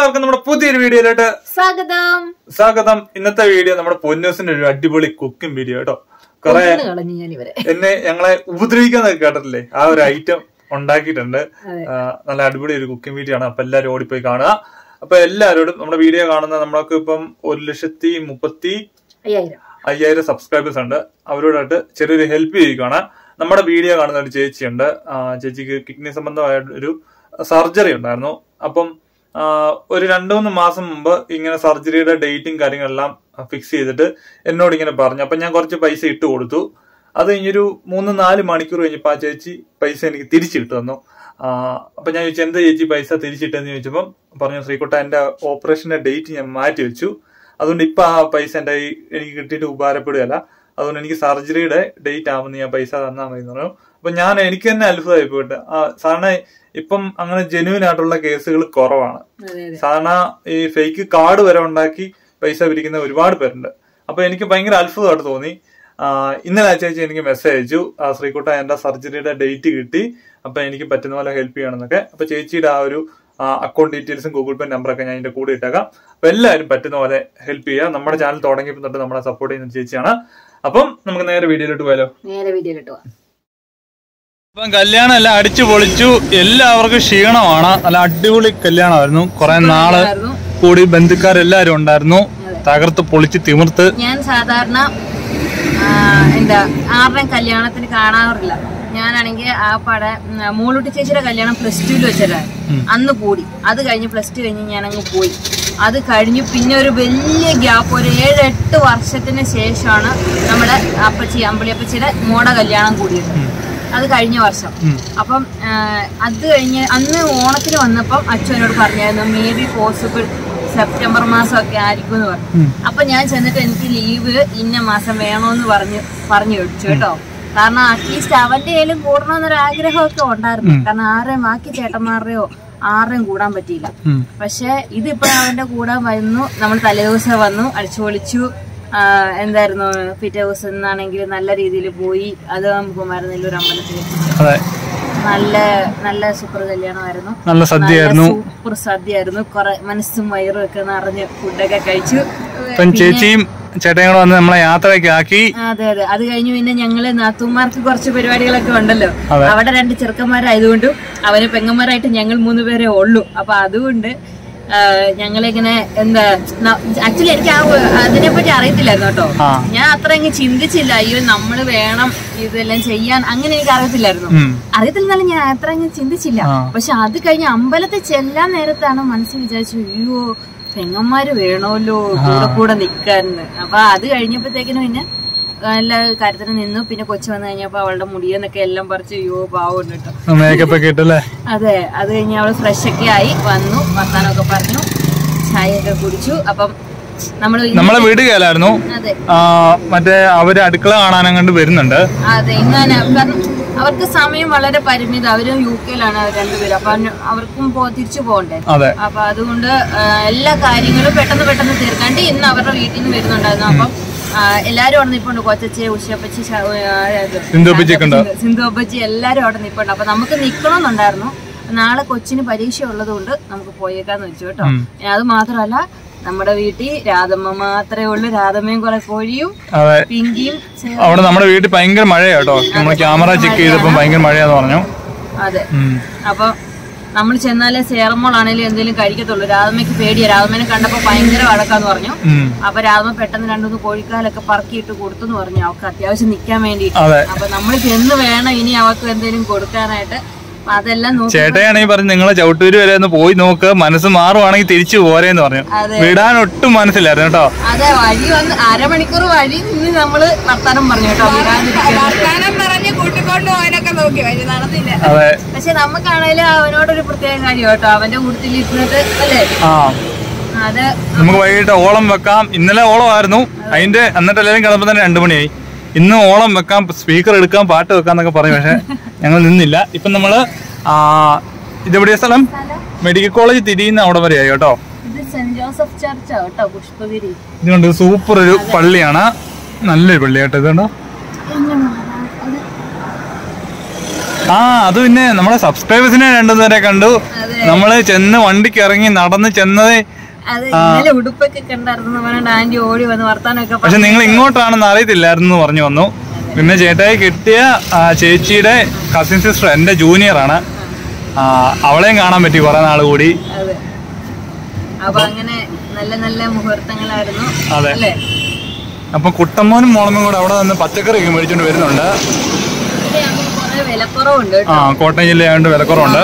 എല്ലാവർക്കും നമ്മുടെ പുതിയൊരു വീഡിയോയിലോട്ട് സ്വാഗതം സ്വാഗതം ഇന്നത്തെ വീഡിയോ നമ്മുടെ പൊന്നൂസിന്റെ ഒരു അടിപൊളി കുക്കിംഗ് വീഡിയോ കേട്ടോ കുറെ കൊന്നു കളഞ്ഞു ഞാൻ ഇവരെ എന്നെ ഞങ്ങളെ ഉപദ്രവിക്കാന്നൊക്കെ കേട്ടിട്ടില്ലേ ആ ഒരു ഐറ്റം ഉണ്ടാക്കിയിട്ടുണ്ട് അതെ. ആ, നല്ല അടിപൊളി ഒരു കുക്കിംഗ് വീഡിയോ ആണ് അപ്പൊ എല്ലാവരും ഓടിപ്പോയി കാണുക അപ്പൊ എല്ലാവരോടും നമ്മുടെ വീഡിയോ കാണുന്ന നമ്മൾക്ക് ഇപ്പം ഒരു ലക്ഷത്തി മുപ്പത്തി അയ്യായിരം അയ്യായിരം സബ്സ്ക്രൈബേഴ്സ് ഉണ്ട് അവരോടായിട്ട് ചെറിയൊരു ഹെൽപ്പ് ചെയ്യുകയാണ് നമ്മുടെ വീഡിയോ കാണുന്ന ഒരു ചേച്ചിയുണ്ട് ആ, ചേച്ചിക്ക് കിഡ്നി സംബന്ധമായ ഒരു സർജറി ഉണ്ടായിരുന്നു അപ്പം ആ, ഒരു രണ്ടു മൂന്ന് മാസം മുമ്പ് ഇങ്ങനെ സർജറിയുടെ ഡേറ്റും കാര്യങ്ങളെല്ലാം ഫിക്സ് ചെയ്തിട്ട് എന്നോട് ഇങ്ങനെ പറഞ്ഞു അപ്പൊ ഞാൻ കുറച്ച് പൈസ ഇട്ട് കൊടുത്തു അത് കഴിഞ്ഞൊരു മൂന്ന് നാല് മണിക്കൂർ കഴിഞ്ഞപ്പോൾ ആ ചേച്ചി പൈസ എനിക്ക് തിരിച്ചിട്ട് തന്നു ആ, അപ്പൊ ഞാൻ ചോദിച്ചു എന്താ ചേച്ചി പൈസ തിരിച്ചിട്ടെന്ന് ചോദിച്ചപ്പം പറഞ്ഞു ശ്രീകുട്ട എന്റെ ഓപ്പറേഷന്റെ ഡേറ്റ് ഞാൻ മാറ്റി വെച്ചു അതുകൊണ്ട് ഇപ്പൊ ആ പൈസ എന്റെ കയ്യിൽ എനിക്ക് കിട്ടിയിട്ട് ഉപകാരപ്പെടുകയല്ല അതുകൊണ്ട് എനിക്ക് സർജറിയുടെ ഡേറ്റ് ആവുന്ന ഞാൻ പൈസ തന്നാൽ മതി എന്ന് പറഞ്ഞു അപ്പൊ ഞാൻ എനിക്ക് തന്നെ അത്ഭുതമായി പോയിട്ട് ആ സാധാരണ ഇപ്പം അങ്ങനെ ജെന്യൂൻ ആയിട്ടുള്ള കേസുകൾ കുറവാണ് അതെ അതെ സാധാരണ ഈ ഫേക്ക് കാർഡ് വരെ ഉണ്ടാക്കി പൈസ പിരിക്കുന്ന ഒരുപാട് പേരുണ്ട് അപ്പൊ എനിക്ക് ഭയങ്കര അത്ഭുതമായിട്ട് തോന്നി ആ, ഇന്നലെ ആ ചേച്ചി എനിക്ക് മെസ്സേജ് അയച്ചു ആ, ശ്രീകുട്ട എന്റെ സർജറിയുടെ ഡേറ്റ് കിട്ടി അപ്പൊ എനിക്ക് പറ്റുന്ന പോലെ ഹെൽപ്പ് ചെയ്യണമെന്നൊക്കെ അപ്പൊ ചേച്ചിയുടെ ആ ഒരു അക്കൗണ്ട് ഡീറ്റെയിൽസും ഗൂഗിൾ പേ നമ്പറൊക്കെ ഞാൻ ഇതിന്റെ കൂടെ ഇട്ടേക്കാം അപ്പൊ എല്ലാവരും പറ്റുന്ന പോലെ ഹെൽപ്പ് ചെയ്യുക നമ്മുടെ ചാനൽ തുടങ്ങിയപ്പോൾ തൊട്ട് നമ്മളെ സപ്പോർട്ട് ചെയ്യുന്ന ചേച്ചിയാണ് അപ്പം നമുക്ക് നേരെ വീഡിയോയിലോട്ട് പോയാലോ നേരെ വീഡിയോയിലിട്ട് പോവാം ഇപ്പം കല്യാണം എല്ലാം അടിച്ചു പൊളിച്ചു എല്ലാവർക്കും ക്ഷീണമാണ് നല്ല അടിപൊളി കല്യാണമായിരുന്നു കുറെ നാള് ആയിരുന്നു. കൂടി ബന്ധുക്കാരെല്ലാരും ഉണ്ടായിരുന്നു തകർത്ത് പൊളിച്ച് തിമിർത്ത് ഞാൻ സാധാരണ ആ, എന്താ ആരുടെയും കല്യാണത്തിന് കാണാറില്ല ഞാനാണെങ്കിൽ ആ പട ഉം, മൂളുട്ടി ചേച്ചിയുടെ കല്യാണം പ്ലസ് ടുവിൽ വെച്ചതാണ് അന്ന് കൂടി അത് കഴിഞ്ഞ് പ്ലസ് ടു കഴിഞ്ഞ് ഞാൻ അങ്ങ് പോയി അത് കഴിഞ്ഞു പിന്നെ ഒരു വലിയ ഗ്യാപ്പ് ഒരു ഏഴ് എട്ട് വർഷത്തിന് ശേഷമാണ് നമ്മുടെ അപ്പച്ചി അമ്പിളി അപ്പച്ചിയുടെ മോടെ കല്യാണം കൂടിയത് അത് കഴിഞ്ഞ വർഷം അപ്പം ആ, അത് കഴിഞ്ഞ് അന്ന് ഓണത്തിന് വന്നപ്പം അച്ഛനോട് പറഞ്ഞായിരുന്നു മേ ബി പോസിബിൾ സെപ്റ്റംബർ മാസം ഒക്കെ ആയിരിക്കും എന്ന് പറഞ്ഞു അപ്പൊ ഞാൻ ചെന്നിട്ട് എനിക്ക് ലീവ് ഇന്ന മാസം വേണോന്ന് പറഞ്ഞ് പറഞ്ഞു വെച്ചു കേട്ടോ കാരണം അറ്റ്ലീസ്റ്റ് അവന്റെ കയ്യിലും കൂടണമെന്നൊരു ആഗ്രഹമൊക്കെ ഉണ്ടായിരുന്നു കാരണം ആരെയും ബാക്കി ചേട്ടന്മാരുടെയോ ആരുടെയും കൂടാൻ പറ്റിയില്ല പക്ഷെ ഇതിപ്പോ അവന്റെ കൂടെ വന്നു നമ്മൾ തലേദിവസം വന്നു അടിച്ചു പൊളിച്ചു ആ, എന്തായിരുന്നു പിറ്റേ ദിവസം എന്നാണെങ്കിൽ നല്ല രീതിയിൽ പോയി അത് കുമാരനെല്ലൂർ അമ്പലത്തിൽ എത്തിച്ചു അതെ നല്ല നല്ല സൂപ്പർ കല്യാണമായിരുന്നു നല്ല സദ്യയായിരുന്നു സൂപ്പർ സദ്യയായിരുന്നു കുറെ മനസ്സും വയറും ഒക്കെ നിറഞ്ഞ് ഫുഡൊക്കെ കഴിച്ചു ഇപ്പം ചേച്ചിയും ചേട്ടയും കൂടെ വന്ന് നമ്മളെ യാത്രയൊക്കെ ആക്കി അതെ അതെ അത് കഴിഞ്ഞ് പിന്നെ ഞങ്ങള് നാത്തൂമാർക്ക് കുറച്ച് പരിപാടികളൊക്കെ ഉണ്ടല്ലോ അതെ. അവിടെ രണ്ട് ചെറുക്കന്മാരായതുകൊണ്ടും അവന് പെങ്ങന്മാരായിട്ട് ഞങ്ങൾ മൂന്ന് പേരെ ഉള്ളൂ അപ്പൊ അതുകൊണ്ട് ആ, ഞങ്ങളിങ്ങനെ എന്താ ആക്ച്വലി എനിക്ക് ആ ഒ- അതിനെപ്പറ്റി അറിയത്തില്ലായിരുന്നു കേട്ടോ ആ. ഞാൻ അത്ര അങ്ങ് ചിന്തിച്ചില്ല അയ്യോ നമ്മള് വേണം ഇതെല്ലാം ചെയ്യാൻ അങ്ങനെ എനിക്ക് അറിയത്തില്ലായിരുന്നു ഉം. അറിയത്തില്ലെന്നാലും ഞാൻ അത്ര അങ്ങ് ചിന്തിച്ചില്ല ആ. പക്ഷെ അത് കഴിഞ്ഞ് അമ്പലത്തിൽ ചെല്ലാൻ നേരത്താണ് മനസ്സിൽ വിചാരിച്ചു അയ്യോ പെങ്ങന്മാര് വേണമല്ലോ കൂടെ കൂടെ നിക്കാന്ന് അപ്പൊ അത് കഴിഞ്ഞപ്പോഴത്തേക്കിനും പിന്നെ എല്ലാ കാര്യത്തിന് നിന്നു പിന്നെ കൊച്ചു വന്നു കഴിഞ്ഞപ്പോ അവളുടെ മുടിയെന്നൊക്കെ എല്ലാം പറിച്ച് അയ്യോ പാവം കേട്ടോ മേക്കപ്പ് ഒക്കെ ഇട്ടല്ലേ അതെ അത് കഴിഞ്ഞ് അവള് ഫ്രഷ് ഒക്കെ ആയി വന്നു വർത്താനമൊക്കെ പറഞ്ഞു ചായയൊക്കെ കുടിച്ചു അപ്പം നമ്മൾ നമ്മളെ വിടുകയല്ലായിരുന്നു അതെ ആ, മറ്റേ അവര് അടുക്കള കാണാനും കണ്ട് വരുന്നുണ്ട് അതെ ഇങ്ങനെ കാരണം അവർക്ക് സമയം വളരെ പരിമിതം അവരും യു കെയിലാണ് അവർ രണ്ടുപേരും അപ്പൊ അവന് അവർക്കും പോ- തിരിച്ചു പോകണ്ടേ അതെ അപ്പൊ അതുകൊണ്ട് ആ, എല്ലാ കാര്യങ്ങളും പെട്ടെന്ന് പെട്ടെന്ന് തീർക്കാണ്ട് ഇന്ന് അവരുടെ വീട്ടിൽ നിന്ന് വരുന്നുണ്ടായിരുന്നു അപ്പം ആ, എല്ലാരും അവിടെ നിൽപ്പുണ്ട് കൊച്ചച്ചി ഉഷപ്പച്ചി ശ- ആ, ഇത് സിന്ധുപ്പച്ചിയൊക്കെ ഉണ്ട്. സിന്ധു അപ്പച്ചി എല്ലാരും അവിടെ നിൽപ്പുണ്ട് അപ്പൊ നമുക്ക് നിക്കണമെന്നുണ്ടായിരുന്നു നാളെ കൊച്ചിന് പരീക്ഷ ഉള്ളത് കൊണ്ട് നമുക്ക് പോയേക്കാന്ന് വെച്ചു കേട്ടോ പിന്നെ അത് മാത്രമല്ല നമ്മുടെ വീട്ടിൽ രാധമ്മ മാത്രമേ ഉള്ളൂ രാധമ്മയും കുറെ കോഴിയും അതെ പിങ്കിയും ചേ- അവിടെ നമ്മുടെ വീട്ടിൽ ഭയങ്കര മഴയാ കേട്ടോ നമ്മൾ ക്യാമറ ചെക്ക് ചെയ്തപ്പോൾ ഭയങ്കര മഴയാന്ന് പറഞ്ഞു അതെ ഉം. അപ്പൊ നമ്മൾ ചെന്നാലേ സേറമോളാണേലും എന്തെങ്കിലും കഴിക്കത്തുള്ളൂ രാധമ്മയ്ക്ക് പേടിയാ രാധമ്മനെ കണ്ടപ്പോ ഭയങ്കര വഴക്കാന്ന് പറഞ്ഞു ഉം. അപ്പൊ രാധമ്മ പെട്ടെന്ന് രണ്ടുമൂന്ന് കോഴിക്കാലൊക്കെ പറക്കിയിട്ട് കൊടുത്തു പറഞ്ഞു അവൾക്ക് അത്യാവശ്യം നിക്കാൻ വേണ്ടിയിട്ട് അതെ അപ്പൊ നമ്മൾ ചെന്ന് വേണം ഇനി അവൾക്ക് എന്തെങ്കിലും കൊടുക്കാനായിട്ട് അപ്പൊ അതെല്ലാം നോക്കി ചേട്ടയാണെങ്കിൽ പറഞ്ഞു നിങ്ങളെ ചവിട്ടൂര് വരെ ഒന്ന് പോയി നോക്ക് മനസ്സ് മാറുവാണെങ്കിൽ തിരിച്ചു പോരേന്ന് പറഞ്ഞു അതെ. വിടാൻ ഒട്ടും മനസ്സിലായിരുന്നു കേട്ടോ അതെ വഴി വന്ന് അരമണിക്കൂർ വഴി നിന്ന് നമ്മള് വർത്താനം പറഞ്ഞു കേട്ടോ വിടാതിരിക്കാൻ. വർത്താനം പറഞ്ഞ് കൂട്ടിക്കൊണ്ട് പോകാനൊക്കെ നോക്കി പക്ഷെ നടന്നില്ല അതെ പക്ഷെ നമുക്കാണേലും അവനോടൊരു പ്രത്യേക കാര്യം കേട്ടോ അവന്റെ കൂട്ടത്തിൽ ഇരുന്നിട്ട് അല്ലേ ആ അത് നമുക്ക് വൈകിട്ട് ഓളം വെക്കാം ഇന്നലെ ഓളമായിരുന്നു അതിന്റെ എന്നിട്ട് എല്ലാവരും കിടന്നപ്പോൾ തന്നെ രണ്ടു മണിയായി ഇന്ന് ഓളം വെക്കാം സ്പീക്കർ എടുക്കാം പാട്ട് വെക്കാം എന്നൊക്കെ പറഞ്ഞു പക്ഷെ ഞങ്ങൾ നിന്നില്ല ഇപ്പം നമ്മള് ആ, ഇതെവിടെയാ സ്ഥലം മെഡിക്കൽ കോളേജ് തിരിയുന്ന അവിടെ വരെയായി കേട്ടോ ഇത് സെന്റ് ജോസഫ് ചർച്ചാ കേട്ടോ പുഷ്പഗിരി ഇതുകൊണ്ട് സൂപ്പർ ഒരു പള്ളിയാണ് നല്ലൊരു പള്ളി കേട്ടോ ഇതുണ്ടോ ആ അത് പിന്നെ നമ്മുടെ സബ്സ്ക്രൈബേഴ്സിനെ രണ്ടുപേരെ കണ്ടു നമ്മള് ചെന്ന് വണ്ടിക്ക് ഇറങ്ങി നടന്ന് ചെന്നത് അത് ഇന്നലെ ഉടുപ്പൊക്കെ കണ്ടായിരുന്നു പറഞ്ഞിട്ട് ആന്റി ഓടി വന്ന് വർത്താനൊക്കെ പക്ഷെ നിങ്ങൾ ഇങ്ങോട്ടാണെന്ന് അറിയത്തില്ലായിരുന്നു എന്ന് പറഞ്ഞു വന്നു പിന്നെ ചേട്ടായി കിട്ടിയ ആ, ചേച്ചിയുടെ കസിൻ സിസ്റ്റർ എന്റെ ജൂനിയർ ആണ് ആ, അവളെയും കാണാൻ പറ്റി കുറെ നാൾ കൂടി അതെ അപ്പൊ അങ്ങനെ നല്ല നല്ല മുഹൂർത്തങ്ങളായിരുന്നു അതെ. അല്ലേ അപ്പൊ കുട്ടമ്മോനും മോളമ്മയും കൂടെ അവിടെ നിന്ന് പച്ചക്കറി ഒക്കെ മേടിച്ചോണ്ട് വരുന്നുണ്ട് ഇവിടെ നമുക്ക് കുറെ വിലക്കുറവുണ്ട് ആ കേട്ടോ കോട്ടയം ജില്ലയായതുകൊണ്ട് വിലക്കുറവുണ്ട്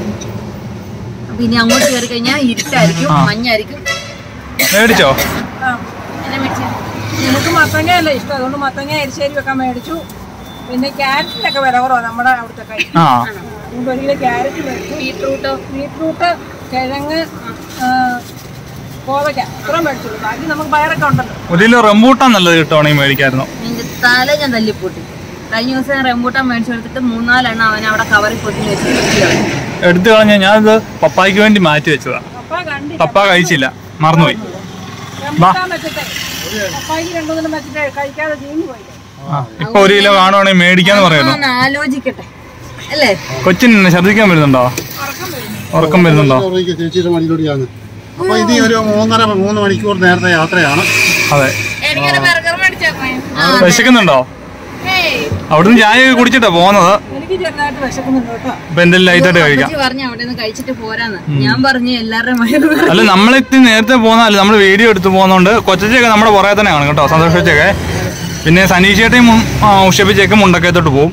അപ്പൊ ഇനി അങ്ങോട്ട് കയറി കഴിഞ്ഞാൽ ഇരുട്ടായിരിക്കും മഞ്ഞായിരിക്കും മേടിച്ചോ എന്നെ മേടിച്ചേ നമുക്ക് മത്തങ്ങയല്ല ഇഷ്ടം അതുകൊണ്ട് മത്തങ്ങ എരിശ്ശേരി വെക്കാൻ മേടിച്ചു പിന്നെ ക്യാരറ്റിനൊക്കെ വില കുറവാണ് നമ്മുടെ അവിടുത്തെ കൈ ആ അതുകൊണ്ട് ഒരു കിലോ ക്യാരറ്റ് മേടിച്ചു ബീട്രൂട്ടോ ബീട്രൂട്ട് കിഴങ്ങ് ആ, കോവയ്ക്ക ഇത്രയും മേടിച്ചുള്ളൂ ബാക്കി നമുക്ക് പയറൊക്കെ ഉണ്ടല്ലോ ഒരു കിലോ റംബൂട്ടാൻ നല്ലത് കിട്ടുവാണെങ്കിൽ മേടിക്കായിരുന്നു നിന്റെ തല ഞാൻ തല്ലിപ്പൊട്ടി കഴിഞ്ഞ ദിവസം ഞാൻ റംബൂട്ടാൻ മേടിച്ചു കൊടുത്തിട്ട് മൂന്നാലെണ്ണം അവൻ അവിടെ കവറിൽ പൊട്ടി വെച്ചിട്ട് എടുത്തു കളഞ്ഞ ഞാനിത് പപ്പായ്ക്ക് വേണ്ടി മാറ്റി വെച്ചതാ പപ്പ കണ്ടി പപ്പ കഴിച്ചില്ല മറന്നുപോയി റംബൂട്ടാൻ വെച്ചിട്ട് പപ്പായ്ക്ക് രണ്ടു മൂന്നും വെച്ചിട്ട് കഴിക്കാതെ ചീഞ്ഞു പോയില്ലേ ആ ഇപ്പൊ ഒരു കിലോ കാണുവാണെങ്കിൽ മേടിക്കാന്ന് പറയുന്നു ഒന്ന് ആലോചിക്കട്ടെ അല്ലേ കൊച്ചിന് ഛർദ്ദിക്കാൻ വരുന്നുണ്ടോ ഉറക്കം വരുന്നുണ്ടോ ഉറങ്ങിക്ക് ചേച്ചിയുടെ മടിയിലൂടെയാണ് അപ്പൊ ഇനി ഒരു മൂന്നര മൂന്ന് മണിക്കൂർ നേരത്തെ യാത്രയാണ് അതെ എനിക്കൊരു ബർഗർ മേടിച്ചേക്കണേ വിശക്കുന്നുണ്ടോ അവിടുന്ന് ചായ ഒക്കെ കുടിച്ചിട്ടാ പോകുന്നത് എനിക്ക് ചെറുതായിട്ട് വിശക്കുന്നുണ്ട് കേട്ടോ ഇപ്പൊ എന്തെങ്കിലും ലൈറ്റായിട്ട് കഴിക്കാം അമ്മച്ചി പറഞ്ഞു അവിടെ നിന്ന് കഴിച്ചിട്ട് പോരാന്ന് ഞാൻ പറഞ്ഞു എല്ലാവരുടെയും വയറ് നിറഞ്ഞു. അല്ല നമ്മളിത്തി നേരത്തെ പോകുന്നതല്ല നമ്മൾ വീഡിയോ എടുത്ത് പോകുന്നോണ്ട് കൊച്ചച്ചയൊക്കെ നമ്മുടെ പുറകെ തന്നെ കാണും കേട്ടോ സന്തോഷിച്ചൊക്കെ പിന്നെ സനീഷേട്ടയും ഉഷപ്പിച്ചേക്കും മുണ്ടക്കയത്തോട്ട് പോകും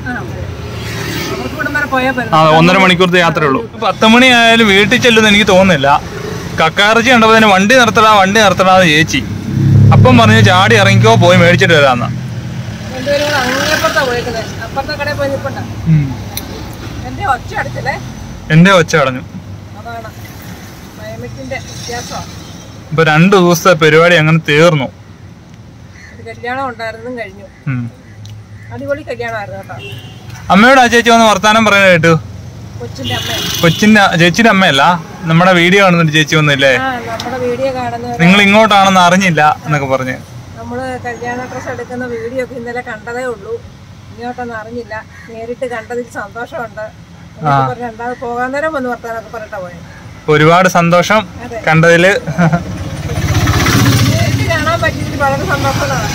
അവർക്ക് ഇവിടം വരെ പോയാൽ പറ്റും ആ ഒന്നര മണിക്കൂറത്തെ യാത്രയേ ഉള്ളൂ പത്ത് മണി ആയാലും വീട്ടിൽ ചെല്ലുമെന്ന് എനിക്ക് തോന്നുന്നില്ല കക്കാറച്ചി കണ്ടപ്പോൾ തന്നെ വണ്ടി നിർത്തടാ വണ്ടി നിർത്തടാന്ന് ചേച്ചി അപ്പം പറഞ്ഞു ചാടി ഇറങ്ങിക്കോ പോയി മേടിച്ചിട്ട് വരാമെന്ന് രണ്ടുപേരും കൂടെ അങ്ങേപ്പുറത്താ പോയേക്കുന്നത് അപ്പുറത്തെ കടയിൽ പോയി നിൽപ്പുണ്ട എന്റെ ഒച്ച അടിച്ചല്ലേ എന്റെ ഒച്ച അടഞ്ഞു അതാണ് ക്ലൈമറ്റിന്റെ വ്യത്യാസമാണ് ഇപ്പൊ രണ്ടു ദിവസത്തെ പരിപാടി അങ്ങനെ തീർന്നു ഒരു കല്യാണം ഉണ്ടായിരുന്നതും കഴിഞ്ഞു ഉം. അടിപൊളി കല്യാണമായിരുന്നു കേട്ടോ അമ്മയോട് ആ ചേച്ചി വന്ന് വർത്താനം പറയാൻ കേട്ടു കൊച്ചിന്റെ അമ്മ കൊച്ചിന്റെ ചേച്ചിയുടെ അമ്മയല്ല നമ്മുടെ വീഡിയോ കാണുന്നിട്ട് ചേച്ചി വന്നില്ലേ ആ നമ്മുടെ വീഡിയോ കാണുന്നവർ നിങ്ങൾ ഇങ്ങോട്ടാണെന്ന് അറിഞ്ഞില്ല എന്നൊക്കെ പറഞ്ഞ് നമ്മള് കല്യാണ ഡ്രസ് എടുക്കുന്ന വീഡിയോ ഒക്കെ ഇന്നലെ കണ്ടതേ ഉള്ളൂ ഇങ്ങോട്ടൊന്നും അറിഞ്ഞില്ല നേരിട്ട് കണ്ടതിൽ സന്തോഷമുണ്ട് എന്നൊക്കെ പറഞ്ഞ് രണ്ടാമത് പോകാൻ നേരം വന്ന് വർത്താനൊക്കെ പറഞ്ഞിട്ടാ പോയത് ഒരുപാട് സന്തോഷം കണ്ടതില് നേരിട്ട് കാണാൻ പറ്റിയിട്ട് വളരെ സന്തോഷമാണ്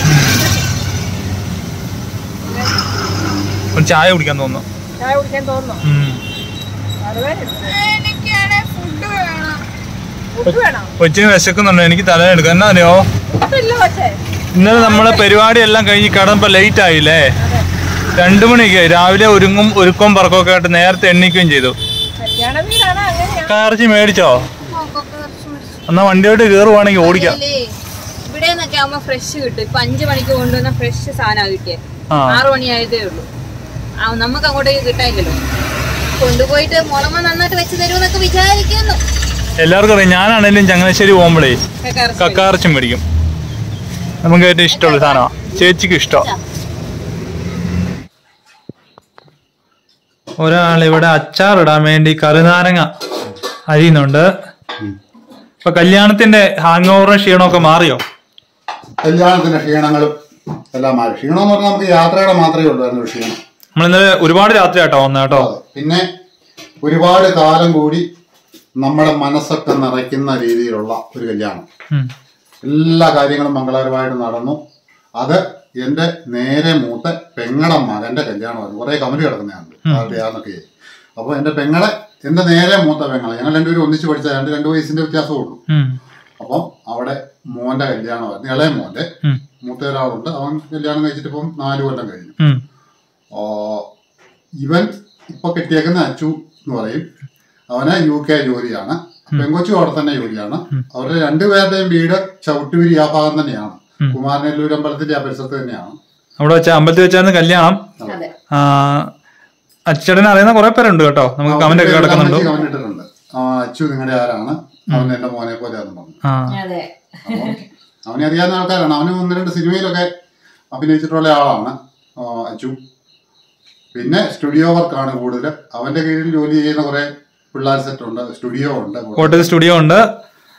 ഒരു ചായ കുടിക്കാൻ തോന്നുന്നു ചായ കുടിക്കാൻ തോന്നുന്നു ഉം. വളരെ ഫുഡ് വേണം കൊച്ചിന് വിശക്കുന്നുണ്ട് എനിക്ക് തലയെടുക്കാം എന്നാ അറിയോ ഫുഡില്ല കൊച്ചേ ഇന്നലെ നമ്മളെ പരിപാടി എല്ലാം കഴിഞ്ഞ് കിടന്നപ്പോ ലേറ്റ് ആയില്ലേ രണ്ടു മണിക്ക് രാവിലെ ഒരുങ്ങും ഒരുക്കവും പറക്കമൊക്കെ ആയിട്ട് നേരത്തെ എണ്ണിക്കുകയും ചെയ്തു കല്യാണ വീടാണ് അങ്ങനെയാ കാർച്ചി മേടിച്ചോ എന്നാ വണ്ടിയോട്ട് കയറുവാണെങ്കിൽ ഓടിക്കാം ഇല്ലേ, ഇവിടെ നിന്നൊക്കെ ആവുമ്പോ ഫ്രഷ് കിട്ടും ഇപ്പൊ അഞ്ചു മണിക്ക് കൊണ്ടുവന്ന ഫ്രഷ് സാധനമാണ് കിട്ടിയത് ആ. ആറു മണിയായതേ ഉള്ളൂ ആ നമുക്ക് അങ്ങോട്ടേക്ക് കിട്ടാനില്ലല്ലോ കൊണ്ടുപോയിട്ട് മുളമ നന്നായിട്ട് വെച്ച് തരുമെന്നൊക്കെ വിചാരിക്കുന്നു എല്ലാവർക്കും അറിയാം ഞാനാണെങ്കിലും ചങ്ങനാശ്ശേരി പോകുമ്പോഴേ കക്കാറച്ചി. കക്കാറച്ചും മേടിക്കും നമുക്ക് ഏറ്റവും ഇഷ്ടമുള്ള സാധനമാണ് ചേച്ചിക്ക് ഇഷ്ടം ഒരാൾ ഇവിടെ അച്ചാറിടാൻ വേണ്ടി കറുനാരങ്ങ അരിയുന്നുണ്ട് ഇപ്പൊ കല്യാണത്തിന്റെ ഹാങ് ഓവറും ക്ഷീണമൊക്കെ മാറിയോ കല്യാണത്തിന്റെ ക്ഷീണങ്ങളും എല്ലാം മാറി ക്ഷീണം എന്ന് പറഞ്ഞാൽ നമുക്ക് യാത്രയുടെ മാത്രമേ ഉള്ളൂ ക്ഷീണം നമ്മൾ ഇന്നലെ ഒരുപാട് രാത്രി ആട്ടോ വന്നത് കേട്ടോ അതെ. പിന്നെ ഒരുപാട് കാലം കൂടി നമ്മുടെ മനസ്സൊക്കെ നിറയ്ക്കുന്ന രീതിയിലുള്ള ഒരു കല്യാണം ഉം. എല്ലാ കാര്യങ്ങളും മംഗളകരമായിട്ട് നടന്നു അത് എന്റെ നേരെ മൂത്ത പെങ്ങടെ മകന്റെ കല്യാണമായിരുന്നു കുറെ കമന്റ് കിടക്കുന്നതാണ് ആരുടെയാന്നൊക്കെ അപ്പൊ എന്റെ പെങ്ങളെ എന്റെ നേരെ മൂത്ത പെങ്ങളെ ഞങ്ങൾ രണ്ടുപേരും ഒന്നിച്ച് പഠിച്ച രണ്ട് രണ്ട് വയസ്സിന്റെ വ്യത്യാസമേ ഉള്ളൂ ഉം. അപ്പം അവിടെ മോന്റെ കല്യാണമായിരുന്നു ഇളയ മോന്റെ ഉം. മൂത്ത ഒരാളുണ്ട് അവൻ കല്യാണം കഴിച്ചിട്ട് ഇപ്പം നാല് കൊല്ലം കഴിഞ്ഞു ഉം. ആ, ഇവൻ ഇപ്പൊ കെട്ടിയേക്കുന്ന അച്ചു എന്ന് പറയും അവന് യു കെ ജോലിയാണ് പെങ്കൊച്ചു അവിടെ തന്നെ ജോലിയാണ് അവരുടെ രണ്ടുപേരുടെയും വീട് ചവിട്ടുവിരി ആ ഭാഗം തന്നെയാണ് കുമാരനെല്ലൂർ അമ്പലത്തിന്റെ ആ പരിസരത്ത് തന്നെയാണ് അവിടെ വെച്ച അമ്പലത്തിൽ വെച്ചായിരുന്നു കല്യാണം അതെ ആ, അച്ചടനെ അറിയുന്ന കുറെ പേരുണ്ട് കേട്ടോ നമുക്ക് കമന്റ് ഒക്കെ കിടക്കുന്നുണ്ട് കമന്റ് ഇട്ടിട്ടുണ്ട് ആ, അച്ചു നിങ്ങളുടെ ആരാണ് അവൻ എന്റെ മോനെ പോലെയാന്ന് പറഞ്ഞു ആ അതെ അപ്പം അവനെ അറിയാവുന്ന ആൾക്കാരാണ് അവന് ഒന്ന് രണ്ട് സിനിമയിലൊക്കെ അഭിനയിച്ചിട്ടുള്ള ആളാണ് ആ, അച്ചു പിന്നെ സ്റ്റുഡിയോ വർക്കാണ് കൂടുതൽ അവന്റെ കീഴിൽ ജോലി ചെയ്യുന്ന കുറെ പിള്ളേർ സെറ്റ് ഉണ്ട് സ്റ്റുഡിയോ ഉണ്ട് കോട്ടയത്ത് സ്റ്റുഡിയോ ഉണ്ട് അതെ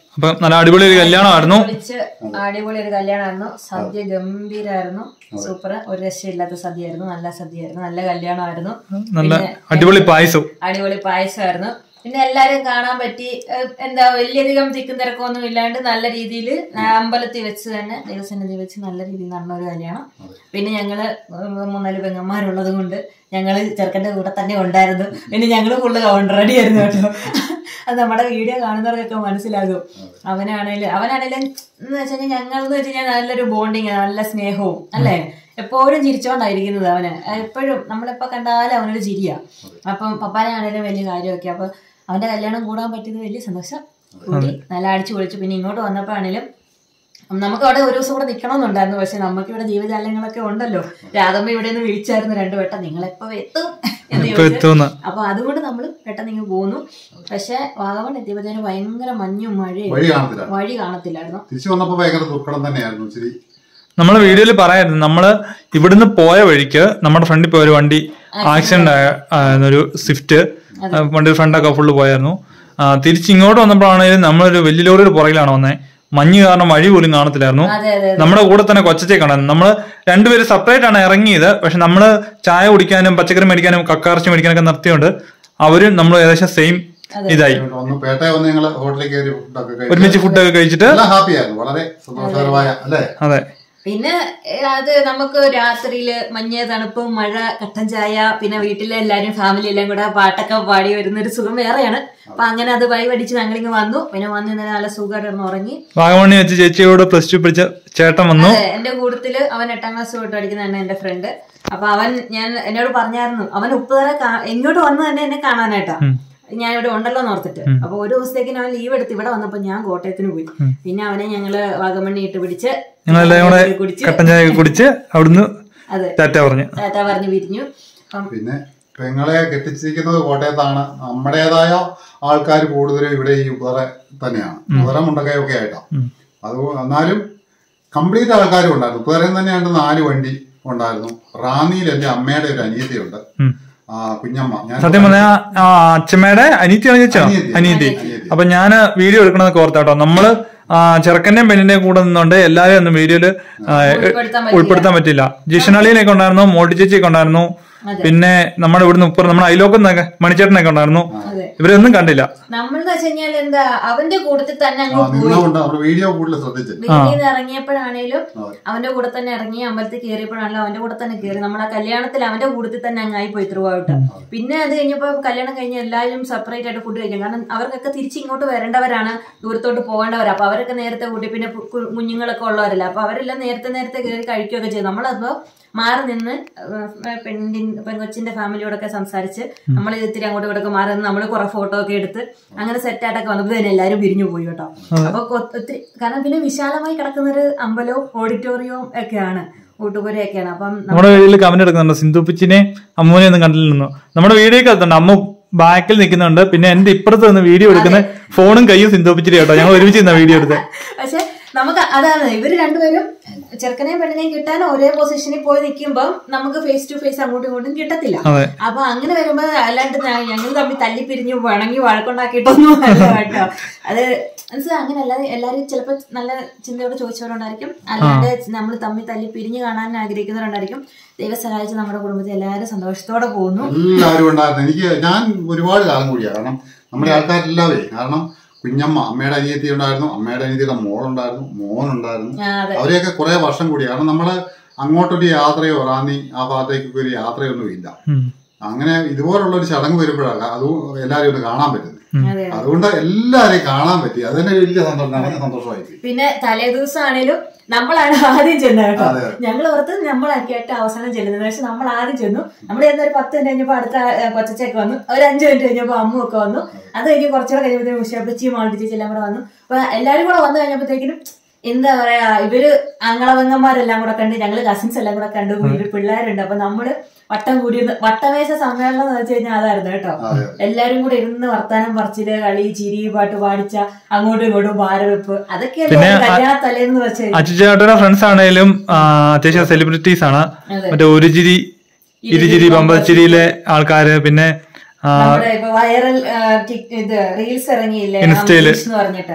അപ്പൊ നല്ല അടിപൊളി ഒരു കല്യാണമായിരുന്നു വിളിച്ച് അടിപൊളി ഒരു കല്യാണമായിരുന്നു സദ്യ ഗംഭീരായിരുന്നു സൂപ്പർ ഒരു രക്ഷയില്ലാത്ത സദ്യയായിരുന്നു നല്ല സദ്യയായിരുന്നു നല്ല കല്യാണമായിരുന്നു നല്ല പിന്നെ അടിപൊളി പായസവും അടിപൊളി പായസമായിരുന്നു പിന്നെ എല്ലാരും കാണാൻ പറ്റി ഏഹ് എന്താ വലിയധികം തിക്കും തിരക്കൊന്നും ഇല്ലാണ്ട് നല്ല രീതിയിൽ അമ്പലത്തിൽ വെച്ച് തന്നെ ദൈവസന്നിധി വെച്ച് നല്ല രീതിയിൽ നടന്ന ഒരു കല്യാണം പിന്നെ ഞങ്ങള് മൂന്നാല് പെങ്ങന്മാരുള്ളത് കൊണ്ട് ഞങ്ങള് ചെറുക്കന്റെ കൂടെ തന്നെ ഉണ്ടായിരുന്നു പിന്നെ ഞങ്ങള് ഫുള്ള് റെഡി ആയിരുന്നു കേട്ടോ അത് നമ്മുടെ വീഡിയോ കാണുന്നവർക്കൊക്കെ മനസ്സിലാകും അവനാണേലും അവനാണേലും എന്ന് വെച്ച് കഴിഞ്ഞാൽ ഞങ്ങൾ എന്ന് വെച്ച് കഴിഞ്ഞാൽ നല്ലൊരു ബോണ്ടിങ് നല്ല സ്നേഹവും അല്ലേ എപ്പോഴും ചിരിച്ചോണ്ടായിരിക്കുന്നത് അവന് എപ്പോഴും നമ്മളിപ്പോ കണ്ടാലും അവനൊരു ചിരിയാ അപ്പം പപ്പാനെ ആണേലും വലിയ കാര്യമൊക്കെ അപ്പൊ അവന്റെ കല്യാണം കൂടാൻ പറ്റിയത് വലിയ സന്തോഷം കൂടി നല്ല അടിച്ചു പൊളിച്ചു പിന്നെ ഇങ്ങോട്ട് വന്നപ്പോ ആണേലും നമുക്ക് അവിടെ ഒരു ദിവസം കൂടെ നിൽക്കണമെന്നുണ്ടായിരുന്നു പക്ഷെ നമുക്ക് ഇവിടെ ജീവജാലങ്ങളൊക്കെ ഉണ്ടല്ലോ രാധമ്മ ഇവിടെ നിന്ന് വിളിച്ചായിരുന്നു രണ്ടു വട്ടം നിങ്ങൾ എപ്പോ എത്തും എന്ന് ഇപ്പൊ ചോദിച്ചു എത്തുന്ന അപ്പൊ അതുകൊണ്ട് നമ്മൾ പെട്ടെന്ന് ഇങ്ങ് പോന്നു പക്ഷെ വാഗമൺ എത്തിയപ്പോഴത്തേന് ഭയങ്കര മഞ്ഞും മഴയും വഴി കാണത്തില്ല വഴി കാണത്തില്ലായിരുന്നു തിരിച്ചു വന്നപ്പോ ഭയങ്കര ദുർഘടം തന്നെയായിരുന്നു ഇച്ചിരി നമ്മളെ വീഡിയോയിൽ പറയായിരുന്നു നമ്മള് ഇവിടുന്ന് പോയ വഴിക്ക് നമ്മുടെ ഫ്രണ്ടിൽ പോയ ഒരു വണ്ടി ആക്സിഡന്റ് ആയ ആ, ഒരു സ്വിഫ്റ്റ് വണ്ടി ഫ്രണ്ടൊക്കെ ഫുള്ള് പോയായിരുന്നു ആ, തിരിച്ച് ഇങ്ങോട്ട് വന്നപ്പോഴാണെങ്കിലും നമ്മളൊരു വലിയ ലോറിയുടെ പുറകിലാണ് വന്നത് മഞ്ഞ് കാരണം വഴി പോലും കാണത്തില്ലായിരുന്നു അതെ അതെ നമ്മുടെ കൂടെ തന്നെ കൊച്ചത്തെ കാണാൻ നമ്മള് രണ്ടുപേരും സെപ്പറേറ്റ് ആണ് ഇറങ്ങിയത് പക്ഷെ നമ്മള് ചായ കുടിക്കാനും പച്ചക്കറി മേടിക്കാനും കക്കാർച്ചി മേടിക്കാനൊക്കെ നിർത്തിയോണ്ട് അവരും നമ്മൾ ഏകദേശം സെയിം ഇതായി ഒന്ന് പേട്ടയെ വന്ന് ഞങ്ങള് ഹോട്ടലിൽ കയറി ഫുഡൊക്കെ കഴിച്ചു ഒരുമിച്ച് ഫുഡൊക്കെ കഴിച്ചിട്ട് എല്ലാം ഹാപ്പി ആയിരുന്നു വളരെ സന്തോഷകരമായ അല്ലേ അതെ പിന്നെ ഏഹ്, അത് നമുക്ക് രാത്രിയില് മഞ്ഞ തണുപ്പും മഴ കട്ടൻ ചായ പിന്നെ വീട്ടിലെ എല്ലാരും ഫാമിലി എല്ലാം കൂടെ പാട്ടൊക്കെ പാടി വരുന്ന ഒരു സുഖം വേറെയാണ് അപ്പൊ അങ്ങനെ അത് വഴി പഠിച്ച് ഞങ്ങളിങ്ങ് വന്നു പിന്നെ വന്ന് ഇന്നലെ നല്ല സുഖമായിട്ട് ഉറങ്ങി വാഗമണ്ണി വെച്ച് ചേച്ചിയോട് പ്ലസ് ടു പഠിച്ച ചേട്ടൻ വന്നു അതെ എന്റെ കൂട്ടത്തില് അവൻ എട്ടാം ക്ലാസ് തൊട്ട് പഠിക്കുന്ന തന്നെ എന്റെ ഫ്രണ്ട് അപ്പൊ അവൻ ഞാൻ എന്നോട് പറഞ്ഞായിരുന്നു അവൻ ഉപ്പുതറ കാ- ഇങ്ങോട്ട് വന്ന് തന്നെ എന്നെ കാണാനായിട്ടാ ഞാൻ ഇവിടെ ഉണ്ടല്ലോ എന്ന് ഓർത്തിട്ട് അപ്പൊ ഒരു ദിവസത്തേക്ക് അവൻ ലീവ് എടുത്ത് ഇവിടെ വന്നപ്പോ ഞാൻ കോട്ടയത്തിന് പോയി പിന്നെ അവനെ ഞങ്ങള് വാഗമണ്ണി ഇട്ട് പിടിച്ച് ഞങ്ങളെല്ലാം കൂടെ കുടിച്ച് കട്ടൻ ചായ ഒക്കെ കുടിച്ച് അവിടുന്ന് അതെ ടാറ്റ പറഞ്ഞു ടാറ്റ പറഞ്ഞു പിരിഞ്ഞു അപ്പം പിന്നെ പെങ്ങളെ കെട്ടിച്ചിരിക്കുന്നത് കോട്ടയത്താണ് നമ്മുടേതായ ആൾക്കാർ കൂടുതലും ഇവിടെ ഈ ഉദറ തന്നെയാണ് ഉദറ മുണ്ടക്കയൊക്കെ ആയിട്ടാണ് അത് എന്നാലും കംപ്ലീറ്റ് ആൾക്കാരും ഉണ്ടായിരുന്നു ഉദറയിൽ തന്നെയാണ് നാല് വണ്ടി ഉണ്ടായിരുന്നു റാന്നിയിൽ എന്റെ അമ്മയുടെ ഒരു അനിയത്തിയുണ്ട് ഉം. ആ കുഞ്ഞമ്മ ഞാൻ സത്യം പറഞ്ഞ അച്ഛമ്മയുടെ അനീത്തിയാണ് ചേച്ചോ അനിയത്തി. അനീതി അനിയത്തി. അപ്പൊ ഞാൻ വീഡിയോ എടുക്കണമെന്നൊക്കെ ഓർത്താട്ടോ നമ്മള് ആ, ചെറുക്കന്റെയും പെണ്ണിന്റെയും കൂടെ നിന്നുകൊണ്ട് എല്ലാവരും ഒന്നും വീഡിയോയില് ആ, ഉൾപ്പെടുത്താൻ പറ്റില്ല. ഉൾപ്പെടുത്താൻ പറ്റില്ല ജിഷണളിനെയൊക്കെ ഉണ്ടായിരുന്നു മോട്ടി ചേച്ചിയൊക്കെ ഉണ്ടായിരുന്നു പിന്നെ നമ്മുടെ ഇവിടുന്ന് ഉപ്പർ നമ്മുടെ അയലോക്കുന്നൊക്കെ മണിച്ചേട്ടനൊക്കെ ഉണ്ടായിരുന്നു അതെ ഇവരൊന്നും കണ്ടില്ല നമ്മളെന്ന് വെച്ച് കഴിഞ്ഞാൽ എന്താ അവന്റെ കൂട്ടത്തിൽ തന്നെ അങ്ങ് ആ, പോയി നിന്നുകൊണ്ട് നമ്മുടെ വീഡിയോ കൂടുതൽ ശ്രദ്ധിച്ചു വീട്ടിൽ നിന്ന് ഇറങ്ങിയപ്പോഴാണേലും അതെ. അവന്റെ കൂടെ തന്നെ ഇറങ്ങി അമ്പലത്തിൽ കയറിയപ്പോഴാണല്ലോ അവന്റെ കൂടെ തന്നെ കയറി നമ്മളെ കല്യാണത്തിൽ അവന്റെ കൂട്ടത്തിൽ തന്നെ അങ്ങായി പോയി ത്രൂ ആയിട്ട് പിന്നെ അത് കഴിഞ്ഞപ്പോ കല്യാണം കഴിഞ്ഞ് എല്ലാവരും സെപ്പറേറ്റ് ആയിട്ട് ഫുഡ് കഴിക്കും കാരണം അവർക്കൊക്കെ തിരിച്ച് ഇങ്ങോട്ട് വരേണ്ടവരാണ് ദൂരത്തോട്ട് പോകേണ്ടവർ അപ്പൊ അവരൊക്കെ നേരത്തെ കൂട്ടി പിന്നെ പു- കു- കുഞ്ഞുങ്ങളൊക്കെ ഉള്ളവരല്ല അപ്പൊ അവരെല്ലാം നേരത്തെ നേരത്തെ കയറി കഴിക്കുകയൊക്കെ ചെയ്തു നമ്മളപ്പോ മാറി നിന്ന് ഏഹ്, പെണ്ണിൻ പെങ്കൊച്ചിന്റെ ഫാമിലിയോടൊക്കെ സംസാരിച്ച് നമ്മൾ ഇത്തിരി അങ്ങോട്ടും ഇങ്ങോട്ടൊക്കെ മാറി നിന്ന് നമ്മൾ കുറെ ഫോട്ടോ ഒക്കെ എടുത്ത് അങ്ങനെ സെറ്റ് ആയിട്ടൊക്കെ വന്നപ്പോൾ തന്നെ എല്ലാവരും പിരിഞ്ഞു പോയി കേട്ടോ അപ്പൊ കൊ- ഒത്തിരി കാരണം പിന്നെ വിശാലമായി കിടക്കുന്ന ഒരു അമ്പലവും ഓഡിറ്റോറിയവും ഒക്കെയാണ് ഊട്ടുപുരയൊക്കെയാണ് അപ്പം നമ്മ- നമ്മുടെ വീഡിയോയിൽ കമന്റ് എടുക്കുന്നുണ്ട് സിന്ധു പിച്ചിനെ അമ്മൂനെ ഒന്നും കണ്ടില്ലെന്നു നമ്മുടെ വീഡിയോ കത്തുണ്ട് അമ്മ ബാക്കിൽ നിൽക്കുന്നുണ്ട് പിന്നെ എന്റെ ഇപ്പുറത്ത് നിന്ന് വീഡിയോ എടുക്കുന്ന ഫോണും കയ്യും സിന്ധു പിച്ചിരി കേട്ടോ ഞങ്ങൾ ഒരുമിച്ച് നിന്ന വീഡിയോ എടുത്തത് പക്ഷെ നമുക്ക് അതാണ് ഇവര് രണ്ടുപേരും ചെറുക്കനെയും പെണ്ണിനെയും കിട്ടാൻ ഒരേ പൊസിഷനിൽ പോയി നിൽക്കുമ്പോൾ നമുക്ക് ഫേസ് ടു ഫേസ് അങ്ങോട്ടും ഇങ്ങോട്ടും കിട്ടത്തില്ല അതെ അപ്പൊ അങ്ങനെ വരുമ്പോ അല്ലാണ്ട് ഞ- ഞങ്ങൾ തമ്മിൽ തല്ലി പിരിഞ്ഞു വണങ്ങി വഴക്കുണ്ടാക്കിയിട്ടൊന്നും അല്ല കേട്ടോ അത് മനസ്സിലായി അങ്ങനെ അല്ലാതെ എല്ലാരും ചിലപ്പോ നല്ല ചിന്തയോടെ ചോദിച്ചവരുണ്ടായിരിക്കും അല്ലാണ്ട് നമ്മൾ തമ്മിൽ തല്ലി പിരിഞ്ഞു കാണാൻ ആഗ്രഹിക്കുന്നവരുണ്ടായിരിക്കും ദൈവം സഹായിച്ച് നമ്മുടെ കുടുംബത്തിൽ എല്ലാവരും സന്തോഷത്തോടെ പോകുന്നു എല്ലാവരും ഉണ്ടായിരുന്നു എനിക്ക് ഞാൻ ഒരുപാട് കാലം കൂടിയാണ് കാരണം നമ്മുടെ ആൾക്കാരെല്ലാവേ കാരണം കുഞ്ഞമ്മ അമ്മയുടെ അനിയത്തി ഉണ്ടായിരുന്നു അമ്മയുടെ അനിയത്തിയുടെ മോളുണ്ടായിരുന്നു മോനുണ്ടായിരുന്നു ആ, അതെ അവരെയൊക്കെ കുറെ വർഷം കൂടി കാരണം നമ്മള് അങ്ങോട്ടൊരു യാത്രയോ റാന്നി ആ ഭാഗത്തേക്കൊക്കെ ഒരു യാത്രയൊന്നും ഇല്ല ഉം. അങ്ങനെ ഇതുപോലുള്ള ഒരു ചടങ്ങ് വരുമ്പോഴാണ് അതും എല്ലാവരും ഒന്ന് കാണാൻ പറ്റുന്നത് അതെ അതുകൊണ്ട് എല്ലാവരെയും കാണാൻ പറ്റി അതന്നെ വലിയ സന്തോഷം ഞങ്ങൾക്ക് സന്തോഷമായി പോയി. പിന്നെ തലേ ദിവസം ആണേലും നമ്മളാണ് ആദ്യം ചെന്നത് കേട്ടോ അതെ. ഞങ്ങൾ ഓർത്ത് നമ്മളാക്കി ഏറ്റവും അവസാനം ചെല്ലുന്നത് പക്ഷെ നമ്മൾ ആദ്യം ചെന്നു നമ്മൾ ചെന്ന ഒരു പത്ത് മിനിറ്റ് കഴിഞ്ഞപ്പോ അടുത്ത കൊച്ചച്ചൊക്കെ വന്നു ഒരു അഞ്ചു മിനിറ്റ് കഴിഞ്ഞപ്പോ അമ്മ ഒക്കെ വന്നു അത് കഴിഞ്ഞ് കുറച്ചുകൂടെ കഴിയുമ്പോഴത്തേക്കും ഉഷാപ്പച്ചിയും മാൾട്ടിച്ചേച്ചി എല്ലാം കൂടെ വന്നു അപ്പൊ എല്ലാരും കൂടെ വന്നു കഴിഞ്ഞപ്പോഴത്തേക്കിനും എന്താ പറയാ ഇവര് ആങ്ങളവങ്ങന്മാരെല്ലാം കൂടെ കണ്ട് ഞങ്ങള് കസിൻസ് എല്ലാം കൂടെ കണ്ടു ഇവര് പിള്ളേരുണ്ട് അപ്പൊ നമ്മള് വട്ടം കൂടി വട്ടമേശ സമ്മേളനം എന്ന് വെച്ച് കഴിഞ്ഞാൽ അതായിരുന്നു കേട്ടോ അതെ എല്ലാരും കൂടെ ഇരുന്ന് വർത്താനം പറിച്ചില് കളി ചിരി പാട്ട് പാടിച്ച അങ്ങോട്ടും ഇങ്ങോട്ടും ഭാരവെപ്പ് അതൊക്കെയല്ലേ പിന്നെ ഒരു കല്യാണ തലേന്ന് വെച്ച് അച്ചുചേട്ടയുടെ ഫ്രണ്ട്സ് ആണേലും ആ, അത്യാവശ്യം സെലിബ്രിറ്റീസ് ആണ് അതെ. മറ്റേ ഒരു ചിരി ഇരുചിരി ബമ്പച്ചിരിയിലെ ആൾക്കാര് പിന്നെ ആ, നമ്മുടെ ഇപ്പൊ വൈറൽ ഇത് റീൽസ് ഇറങ്ങിയില്ലേ ഇൻസ്റ്റയില്. അംബരീഷ് എന്ന് പറഞ്ഞിട്ട്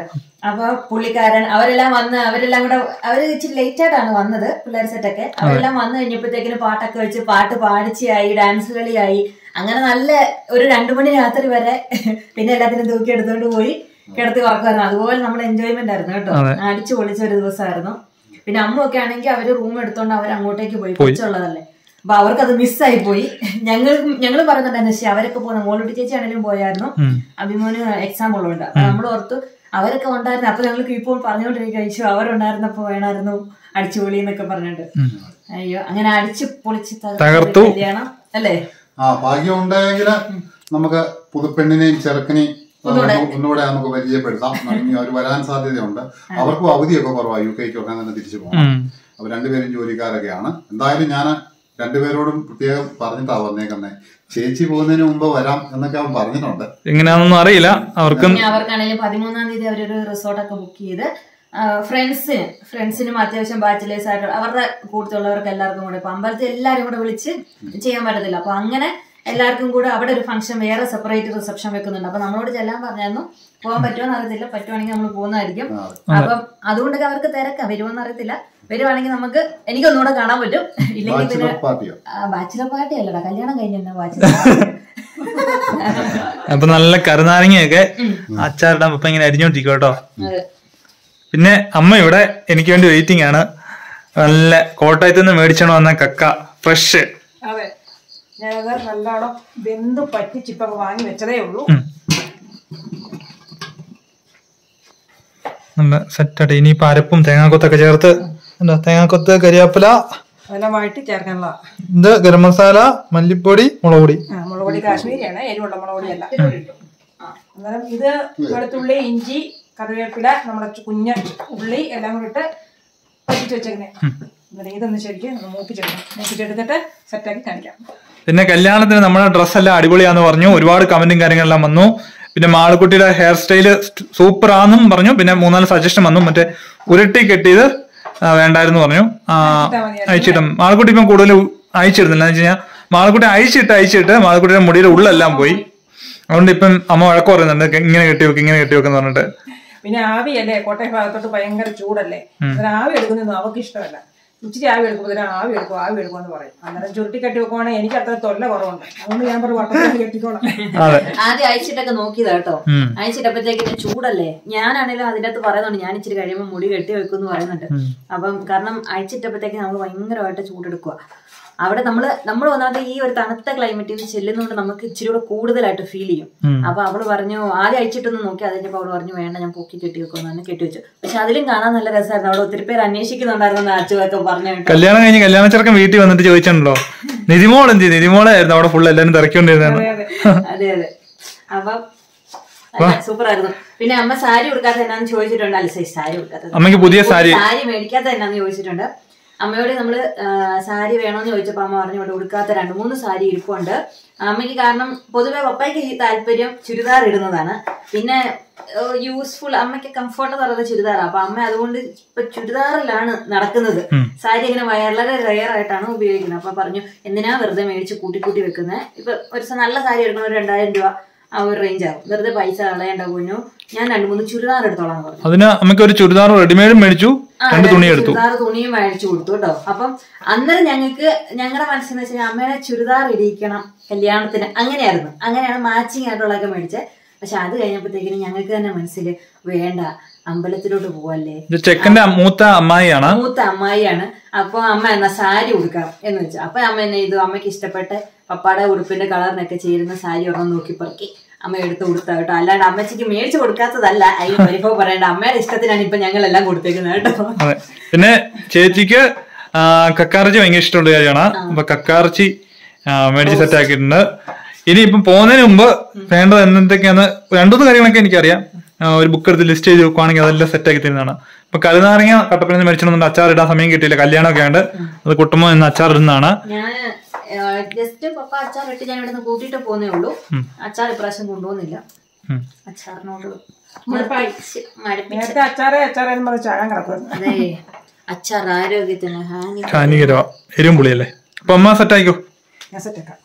അപ്പൊ പുള്ളിക്കാരൻ അവരെല്ലാം വന്ന് അവരെല്ലാം കൂടെ അവര് ഇച്ചിരി ലേറ്റ് ആയിട്ടാണ് വന്നത് പിള്ളേർ സെറ്റൊക്കെ അവരെല്ലാം വന്നു കഴിഞ്ഞപ്പോഴത്തേക്കിന് പാട്ടൊക്കെ വെച്ച് പാട്ട് പാടിച്ചായി ഡാൻസ് കളിയായി അങ്ങനെ നല്ല ഒരു രണ്ടു മണി രാത്രി വരെ പിന്നെ എല്ലാത്തിനും തൂക്കി എടുത്തോണ്ട് പോയി കിടത്തി ഉറക്കുമായിരുന്നു അതുപോലെ നമ്മൾ എൻജോയ്മെന്റ് ആയിരുന്നു കേട്ടോ അടിച്ചു പൊളിച്ച ഒരു ദിവസമായിരുന്നു പിന്നെ അമ്മ ഒക്കെ ആണെങ്കിൽ അവര് റൂം എടുത്തോണ്ട് അവർ അങ്ങോട്ടേക്ക് പോയി കൊച്ചുള്ളതല്ലേ അപ്പൊ അവർക്ക് അത് മിസ്സായി പോയി ഞങ്ങൾ ഞങ്ങൾ പറയുന്നുണ്ടായിരുന്നു പക്ഷെ അവരൊക്കെ പോകുന്ന മോളുട്ടി ചേച്ചി ആണെങ്കിലും പോയായിരുന്നു അഭിമോന് എക്സാം ഉള്ളതുകൊണ്ട് അപ്പൊ നമ്മൾ ഓർത്തു അവരൊക്കെ ഉണ്ടായിരുന്നു അപ്പൊ ഞങ്ങൾ ഇപ്പോൾ പറഞ്ഞുകൊണ്ടിരിക്കുക കഴിച്ചു അവരുണ്ടായിരുന്നപ്പോ വേണമായിരുന്നു അടിച്ചുപൊളി എന്നൊക്കെ പറഞ്ഞിട്ട് അയ്യോ അങ്ങനെ അടിച്ചു പൊളിച്ച് തകർത്തു. കല്യാണം അല്ലേ ആ ഭാഗ്യം ഉണ്ടെങ്കിൽ നമുക്ക് പുതുപ്പെണ്ണിനെയും ചെറുക്കനെയും ഒന്നുകൂടെ നമുക്ക് പരിചയപ്പെടുത്താം ഇനി അവർ വരാൻ സാധ്യതയുണ്ട് അവർക്കും അവധിയൊക്കെ കുറവാണ് യു കെക്കൊക്കെ തന്നെ തിരിച്ചു പോകണം അവർ രണ്ടുപേരും ജോലിക്കാരൊക്കെയാണ് എന്തായാലും ഞാൻ രണ്ടുപേരോടും പ്രത്യേകം പറഞ്ഞിട്ടാ വന്നേക്കുന്നത് ചേച്ചി പോകുന്നതിന് മുമ്പ് വരാം എന്നൊക്കെ അവൻ പറഞ്ഞിട്ടുണ്ട് എങ്ങനെയാണെന്നൊന്നും അറിയില്ല അവർക്കും പിന്നെ അവർക്കാണെങ്കിലും പതിമൂന്നാം തീയതി അവരൊരു റിസോർട്ടൊക്കെ ബുക്ക് ചെയ്ത് ഫ്രണ്ട്സിന് ഫ്രണ്ട്സിനും അത്യാവശ്യം ബാച്ചിലേഴ്സ് ആയിട്ട് അവരുടെ കൂട്ടത്തിലുള്ളവർക്ക് എല്ലാവർക്കും കൂടെ ഇപ്പൊ അമ്പലത്തിൽ എല്ലാവരും കൂടെ വിളിച്ച് ചെയ്യാൻ പറ്റത്തില്ല അപ്പൊ അങ്ങനെ എല്ലാവർക്കും കൂടെ അവിടെ ഒരു ഫംഗ്ഷൻ വേറെ സെപ്പറേറ്റ് റിസപ്ഷൻ വെക്കുന്നുണ്ട് അപ്പൊ നമ്മളോട് ചെല്ലാൻ പറഞ്ഞായിരുന്നു പോകാൻ പറ്റുമോ എന്ന് അറിയത്തില്ല പറ്റുവാണെങ്കിൽ നമ്മൾ പോകുന്നതായിരിക്കും അപ്പം അതുകൊണ്ടൊക്കെ അവർക്ക് തിരക്കാം വരുമോന്ന് അറിയത്തില്ല വരുവാണെങ്കിൽ നമുക്ക് എനിക്കൊന്നുകൂടെ കാണാൻ പറ്റും ഇല്ലെങ്കിൽ പിന്നെ ബാച്ചിലർ പാർട്ടിയോ ബാച്ചിലർ പാർട്ടി അല്ലടാ കല്യാണം കഴിഞ്ഞ ബാച്ചിലർ അപ്പൊ നല്ല കരുനാരങ്ങയൊക്കെ അച്ചാറിടാൻ ഇപ്പൊ ഇങ്ങനെ അരിഞ്ഞോണ്ടിരിക്കും കേട്ടോ അതെ പിന്നെ അമ്മ ഇവിടെ എനിക്ക് വേണ്ടി വെയിറ്റിംഗ് ആണ് നല്ല കോട്ടയത്ത് നിന്ന് മേടിച്ചോണ്ട് വന്ന കക്ക ഫ്രഷ് അതെ ഞാനത് നല്ലോണം വെന്ത് പറ്റിച്ചിപ്പൊ വാങ്ങി വെച്ചതേ ഉള്ളൂ നല്ല സെറ്റായിട്ട് ഇനിയിപ്പോ അരപ്പും തേങ്ങാക്കൊത്തൊക്കെ ചേർത്ത് എന്താ തേങ്ങാക്കൊത്ത് കരിയാപ്പില അതെല്ലാം വഴറ്റി ചേർക്കാനുള്ള ഇത് ഗരം മസാല മല്ലിപ്പൊടി മുളക് പൊടി ആ, മുളക് പൊടി കാശ്മീരിയാണ് എരിവുള്ള മുളക് പൊടിയല്ല അന്നേരം ഇത് വെളുത്തുള്ളി ഇഞ്ചി കറിവേപ്പില നമ്മുടെ ചു- കുഞ്ഞ ഉള്ളി എല്ലാം കൂടി ഇട്ട് പറ്റിച്ച് വെച്ചേക്കണേ അന്നേരം ഇതൊന്ന് ശരിക്കും ഒന്ന് മൂപ്പിച്ചെടുക്കണം മൂപ്പിച്ചെടുത്തിട്ട് സെറ്റാക്കി കാണിക്കാം പിന്നെ കല്യാണത്തിന് നമ്മുടെ ഡ്രസ്സെല്ലാം അടിപൊളിയാന്ന് പറഞ്ഞു ഒരുപാട് കമന്റും കാര്യങ്ങളെല്ലാം വന്നു പിന്നെ മാളുക്കുട്ടിയുടെ ഹെയർ സ്റ്റൈല് സൂപ്പർ ആന്നും പറഞ്ഞു പിന്നെ മൂന്നാല് സജഷൻ വന്നു മറ്റേ ഉരുട്ടി കെട്ടിയത് ആ, വേണ്ടായിരുന്നു പറഞ്ഞു ആ, അയച്ചിട്ടും മാളുക്കുട്ടി ഇപ്പം കൂടുതൽ അയച്ചിടുന്നില്ല എന്ന് വെച്ച് കഴിഞ്ഞാൽ മാളുക്കുട്ടി അയച്ചിട്ട് അയച്ചിട്ട് മാളുക്കുട്ടിയുടെ മുടിയുടെ ഉള്ളെല്ലാം പോയി അതുകൊണ്ട് ഇപ്പം അമ്മ വഴക്ക് പറയുന്നുണ്ട് ഇങ്ങനെ കെട്ടി വെക്ക് ഇങ്ങനെ കെട്ടി വെക്കെന്ന് പറഞ്ഞിട്ട് പിന്നെ ആവിയല്ലേ കോട്ടയം ഭാഗത്തോട്ട് ഭയങ്കര ചൂടല്ലേ അന്നേരം ആവി എടുക്കുന്നതൊന്നും അവർക്ക് ഇഷ്ടമല്ല ഇച്ചിരി ആവി എടുക്കുമ്പോൾ ആവി എടുക്കും ആവി എടുക്കുമെന്ന് പറയും അന്നേരം ചുരുട്ടി കെട്ടി വെക്കുവാണെങ്കിൽ എനിക്ക് അത്ര തൊല്ല കുറവുണ്ട് അതുകൊണ്ട് ഞാൻ പറഞ്ഞു വട്ടത്തിൽ കെട്ടിക്കോളാം അതെ ആദ്യം അയച്ചിട്ടൊക്കെ നോക്കിയതാ കേട്ടോ ഉം. അയച്ചിട്ടപ്പോഴത്തേക്കിന് ചൂടല്ലേ ഞാനാണെങ്കിലും അതിന്റെ അകത്ത് പറയുന്നുണ്ട് ഞാൻ ഇച്ചിരി കഴിയുമ്പോൾ മുടി കെട്ടി വെക്കും പറയുന്നുണ്ട് അപ്പം കാരണം അയച്ചിട്ടപ്പോഴത്തേക്ക് നമ്മൾ ഭയങ്കരമായിട്ട് ചൂടെടുക്കുക അവിടെ നമ്മള് നമ്മൾ ഒന്നാമത് ഈ ഒരു തണുത്ത ക്ലൈമറ്റിൽ ചെല്ലുന്നതുകൊണ്ട് നമുക്ക് ഇച്ചിരി കൂടെ കൂടുതലായിട്ട് ഫീൽ ചെയ്യും അപ്പൊ അവള് പറഞ്ഞു ആദ്യം അയച്ചിട്ടൊന്ന് നോക്കി അതിന്റെ അവള് പറഞ്ഞു വേണ്ട ഞാൻ പൊക്കി കെട്ടി വെക്കുമെന്ന് തന്നെ കെട്ടി വെച്ചു പക്ഷെ അതിലും കാണാൻ നല്ല രസമായിരുന്നു അവിടെ ഒത്തിരി പേര് അന്വേഷിക്കുന്നുണ്ടായിരുന്നു അച്ചുവൊക്കെ പറഞ്ഞു കേട്ടോ കല്യാണം കഴിഞ്ഞ് കല്യാണ ചെറുക്കൻ വീട്ടിൽ വന്നിട്ട് ചോദിച്ചിട്ടുണ്ടല്ലോ നിതിമോൾ എന്ത് ചെയ്തു നിതിമോളായിരുന്നു അവിടെ ഫുൾ എല്ലാരും തിരക്കൊണ്ടിരുന്നത് അതെ അതെ അപ്പം സൂപ്പർ ആയിരുന്നു പിന്നെ അമ്മ സാരി ഉടുക്കാത്ത എന്നാന്ന് ചോദിച്ചിട്ടുണ്ട് അല്ല സോറി, സാരി ഉടുക്കാത്തത് അമ്മയ്ക്ക് പുതിയ സാരി സാരി മേടിക്കാത്ത എന്നാന്ന് ചോദിച്ചിട്ടുണ്ട് അമ്മയോട് നമ്മള് ആ, സാരി വേണോന്ന് ചോദിച്ചപ്പോ അമ്മ പറഞ്ഞു ഇവിടെ ഉടുക്കാത്ത രണ്ട് മൂന്ന് സാരി ഇരിപ്പുണ്ട് അമ്മയ്ക്ക് കാരണം പൊതുവെ പപ്പായ്ക്ക് ഈ താല്പര്യം ചുരിദാർ ഇടുന്നതാണ് പിന്നെ യൂസ്ഫുൾ അമ്മയ്ക്ക് കംഫർട്ട് എന്ന് പറയുന്നത് ചുരിദാറാണ് അപ്പൊ അമ്മ അതുകൊണ്ട് ഇപ്പൊ ചുരിദാറിലാണ് നടക്കുന്നത് സാരി ഇങ്ങനെ വളരെ റെയർ ആയിട്ടാണ് ഉപയോഗിക്കുന്നത് അപ്പൊ പറഞ്ഞു എന്തിനാ വെറുതെ മേടിച്ച് കൂട്ടി കൂട്ടി വെക്കുന്നത് ഇപ്പൊ ഒരു ദിവസം നല്ല സാരി എടുക്കണം ഒരു രണ്ടായിരം രൂപ ആ ഒരു റേഞ്ച് ആവും വെറുതെ പൈസ കളയേണ്ട കുഞ്ഞു ഞാൻ രണ്ട് മൂന്ന് ചുരിദാർ എടുത്തോളാം എന്ന് പറഞ്ഞു അതിന് അമ്മയ്ക്ക് ഒരു ചുരിദാർ റെഡിമെയ്ഡും മേടിച്ചു ആ, രണ്ട് തുണി രണ്ട് എടുത്തു ചുരിദാർ തുണിയും മേടിച്ചു കൊടുത്തു കേട്ടോ അപ്പം അന്നേരം ഞങ്ങൾക്ക് ഞങ്ങളുടെ മനസ്സിൽ വെച്ചാൽ അമ്മേനെ ചുരിദാർ ഇടിയിക്കണം കല്യാണത്തിന് അങ്ങനെയായിരുന്നു അങ്ങനെയാണ് മാച്ചിങ് ആയിട്ടുള്ളതൊക്കെ മേടിച്ചത് പക്ഷെ അത് കഴിഞ്ഞപ്പോഴത്തേക്കിനും ഞങ്ങൾക്ക് തന്നെ മനസ്സിൽ വേണ്ട അമ്പലത്തിലോട്ട് പോവല്ലേ ഇത് ചെക്കന്റെ മൂത്ത അമ്മായിയാണ് മൂത്ത അമ്മായിയാണ് അപ്പൊ അമ്മ എന്നാ സാരി ഉടുക്കാം എന്ന് വെച്ചു അപ്പൊ അമ്മ എന്നെ ചെയ്തു അമ്മയ്ക്ക് ഇഷ്ടപ്പെട്ട് പപ്പാടെ ഉടുപ്പിന്റെ കളറിനൊക്കെ ചേരുന്ന സാരി ഒരെണ്ണം നോക്കി പറക്കി അമ്മ എടുത്ത് കൊടുത്ത കേട്ടോ അല്ലാണ്ട് അമ്മച്ചിക്ക് മേടിച്ചു കൊടുക്കാത്തതല്ല അതിന് പരിഭവം പറയണ്ട അമ്മയുടെ ഇഷ്ടത്തിനാണ് ഇപ്പൊ ഞങ്ങളെല്ലാം കൊടുത്തേക്കുന്നത് കേട്ടോ അതെ പിന്നെ ചേച്ചിക്ക് ആ, കക്കാർച്ചി ഭയങ്കര ഇഷ്ടമുള്ള കാര്യമാണ് അപ്പൊ കക്കാർച്ചി ആ, മേടിച്ച് സെറ്റ് ആക്കിയിട്ടുണ്ട് ഇനി ഇപ്പം പോകുന്നതിന് മുമ്പ് വേണ്ടത് എന്തൊക്കെയാന്ന് രണ്ടുമൂന്ന് കാര്യങ്ങളൊക്കെ എനിക്കറിയാം ആ, ഒരു ബുക്ക് എടുത്ത് ലിസ്റ്റ് ചെയ്ത് വെക്കുവാണെങ്കിൽ അതെല്ലാം സെറ്റ് ആക്കി തരുന്നതാണ് ഇപ്പൊ കരുനാരങ്ങ കട്ടപ്പനയിൽ നിന്ന് മേടിച്ചിട്ടുണ്ട് അച്ചാർ ഇടാൻ സമയം കിട്ടിയില്ല കല്യാണമൊക്കെ ഉണ്ട് അത് കുട്ടുമ്പോ ഇന്ന് അച്ചാർ ഇടുന്നതാണ് ഞാൻ ജസ്റ്റ് പപ്പ അച്ചാർ ഇട്ട് ഞാൻ ഇവിടുന്ന് കൂട്ടിയിട്ട് പോകുന്നേ ഉള്ളൂ അച്ചാർ ഇപ്രാവശ്യം കൊണ്ടുപോകുന്നില്ല ഉം. അച്ചാറിനോട് മടുപ്പായി. മടുപ്പിച്ച് മടുപ്പിച്ച് നേരത്തെ അച്ചാറേ അച്ചാറേ എന്ന് പറഞ്ഞ് ചാകാൻ കിടക്കുമായിരുന്നു അതെ അച്ചാർ ആരോഗ്യത്തിന് ഹാനി ഹാനികരവാ എരിവും പുളിയല്ലേ അപ്പൊ അമ്മ സെറ്റ് ആയിക്കോ ഞാൻ സെറ്റാക്കാം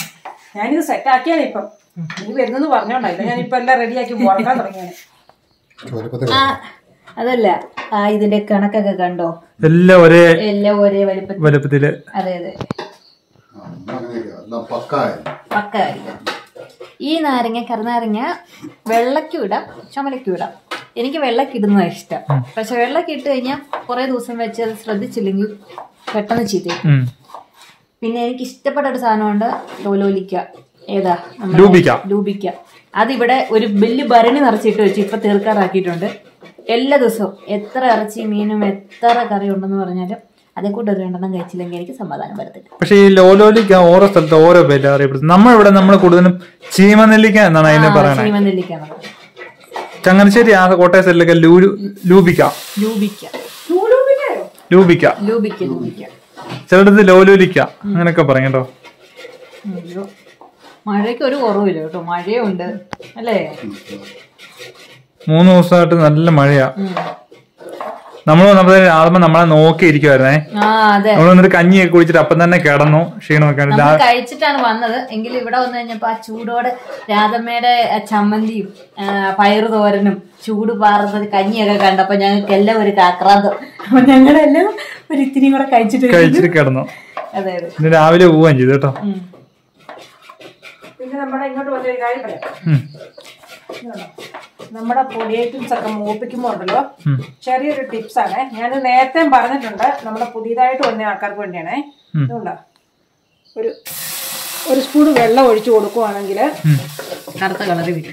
ഞാനിത് സെറ്റാക്കിയാണ് ഇപ്പം നീ വരുന്നെന്ന് പറഞ്ഞോണ്ടായില്ല ഞാനിപ്പോ എല്ലാം റെഡിയാക്കി മുളക്കാൻ തുടങ്ങിയാണ് വലുപ്പത്തിൽ ആ അതല്ല ആ ഇതിന്റെ കണക്കൊക്കെ കണ്ടോ എല്ലാം ഒരേ എല്ലാം ഒരേ വലിപ്പത്തിൽ വലുപ്പത്തില് അതെ അതെ ആ, അങ്ങനെയൊക്കെ എല്ലാം പക്കായ പക്കായില്ല ഈ നാരങ്ങ കറുനാരങ്ങ വെള്ളയ്ക്കും ഇടാം ചുമലയ്ക്കും ഇടാം എനിക്ക് വെള്ളയ്ക്ക് ഇടുന്നതാണ് ഇഷ്ടം പക്ഷെ വെള്ളയ്ക്ക് ഇട്ട് കഴിഞ്ഞാൽ കുറെ ദിവസം വെച്ച് അത് ശ്രദ്ധിച്ചില്ലെങ്കിൽ പെട്ടെന്ന് ചീത്തയും ഉം. പിന്നെ എനിക്ക് ഇഷ്ടപ്പെട്ട ഒരു സാധനമുണ്ട് ലോലോലിക്ക ഏതാ നമ്മുടെ ലൂബിക്ക. ലൂബിക്ക അതിവിടെ ഒരു വലിയ ഭരണി നിറച്ചിട്ട് വെച്ച് ഇപ്പൊ തീർക്കാറാക്കിയിട്ടുണ്ട് എല്ലാ ദിവസവും എത്ര ഇറച്ചി മീനും എത്ര കറി ഉണ്ടെന്ന് പറഞ്ഞാലും അതേ കൂട്ട് ഒരു രണ്ടെണ്ണം കഴിച്ചില്ലെങ്കിൽ എനിക്ക് സമാധാനം വരത്തില്ല പക്ഷെ ഈ ലോലോലിക്ക ഓരോ സ്ഥലത്ത് ഓരോ പേര് അറിയപ്പെടുന്നത് നമ്മളിവിടെ നമ്മൾ കൂടുതലും ചീമനെല്ലിക്ക എന്നാണ് അതിനെ പറയണത് ചീമനെല്ലിക്ക എന്ന് പറയും. ചങ്ങനാശ്ശേരി ആ കോട്ടയ സൈഡിലൊക്കെ ലൂലു ലൂബിക്ക ലൂബിക്ക ലൂബിക്ക ലൂബിക്ക ലൂബിക്ക ചിലടത്ത് ലോലോലിക്ക അങ്ങനെയൊക്കെ പറയും കേട്ടോ അയ്യോ മഴയ്ക്ക് ഒരു കുറവില്ല കേട്ടോ മഴയുണ്ട് അല്ലേ മൂന്ന് ദിവസമായിട്ട് നല്ല മഴയാ ഉം. നമ്മൾ വന്നപ്പോ ആദ്യം നമ്മളെ നോക്കിയിരിക്കുവായിരുന്നേ ആ അതെ നമ്മൾ വന്നിട്ട് കഞ്ഞിയൊക്കെ കുടിച്ചിട്ട് അപ്പം തന്നെ കിടന്നു ക്ഷീണമൊക്കെ ഉണ്ട്. നമ്മൾ കഴിച്ചിട്ടാണ് വന്നത് എങ്കിലും ഇവിടെ വന്നു കഴിഞ്ഞപ്പോ ആ ചൂടോടെ രാധമ്മയുടെ ആ ചമ്മന്തിയും ആ, പയറ് തോരനും ചൂട് പാറുന്നത് കഞ്ഞിയൊക്കെ കണ്ടപ്പോ ഞങ്ങൾക്ക് എല്ലാം ഒരു കാക്രാന്തം അപ്പൊ ഞങ്ങളെല്ലാം ഒരു ഇത്തിരി കൂടെ കഴിച്ചിട്ട് കഴിച്ചിട്ട് കിടന്നു അതെ അതെ ഇന്ന് രാവിലെ പോവാൻ ചെയ്തു കേട്ടോ ഉം. പിന്നെ നമ്മുടെ ഇങ്ങോട്ട് വന്ന ഒരു കാര്യം പറയാം ഉം. ഇതുണ്ടോ? നമ്മുടെ പൊടി ഐറ്റംസ് ഒക്കെ മൂപ്പിക്കുമ്പോൾ ഉണ്ടല്ലോ ഉം. ചെറിയൊരു ടിപ്സ് ആണ് ഞാൻ നേരത്തെ പറഞ്ഞിട്ടുണ്ട് നമ്മുടെ പുതിയതായിട്ട് വന്ന ആൾക്കാർക്ക് വേണ്ടിയാണേ ഇതുണ്ടോ ഒരു ഒരു സ്പൂൺ വെള്ളം ഒഴിച്ചു കൊടുക്കുവാണെങ്കിൽ കറുത്ത കളറ് വരും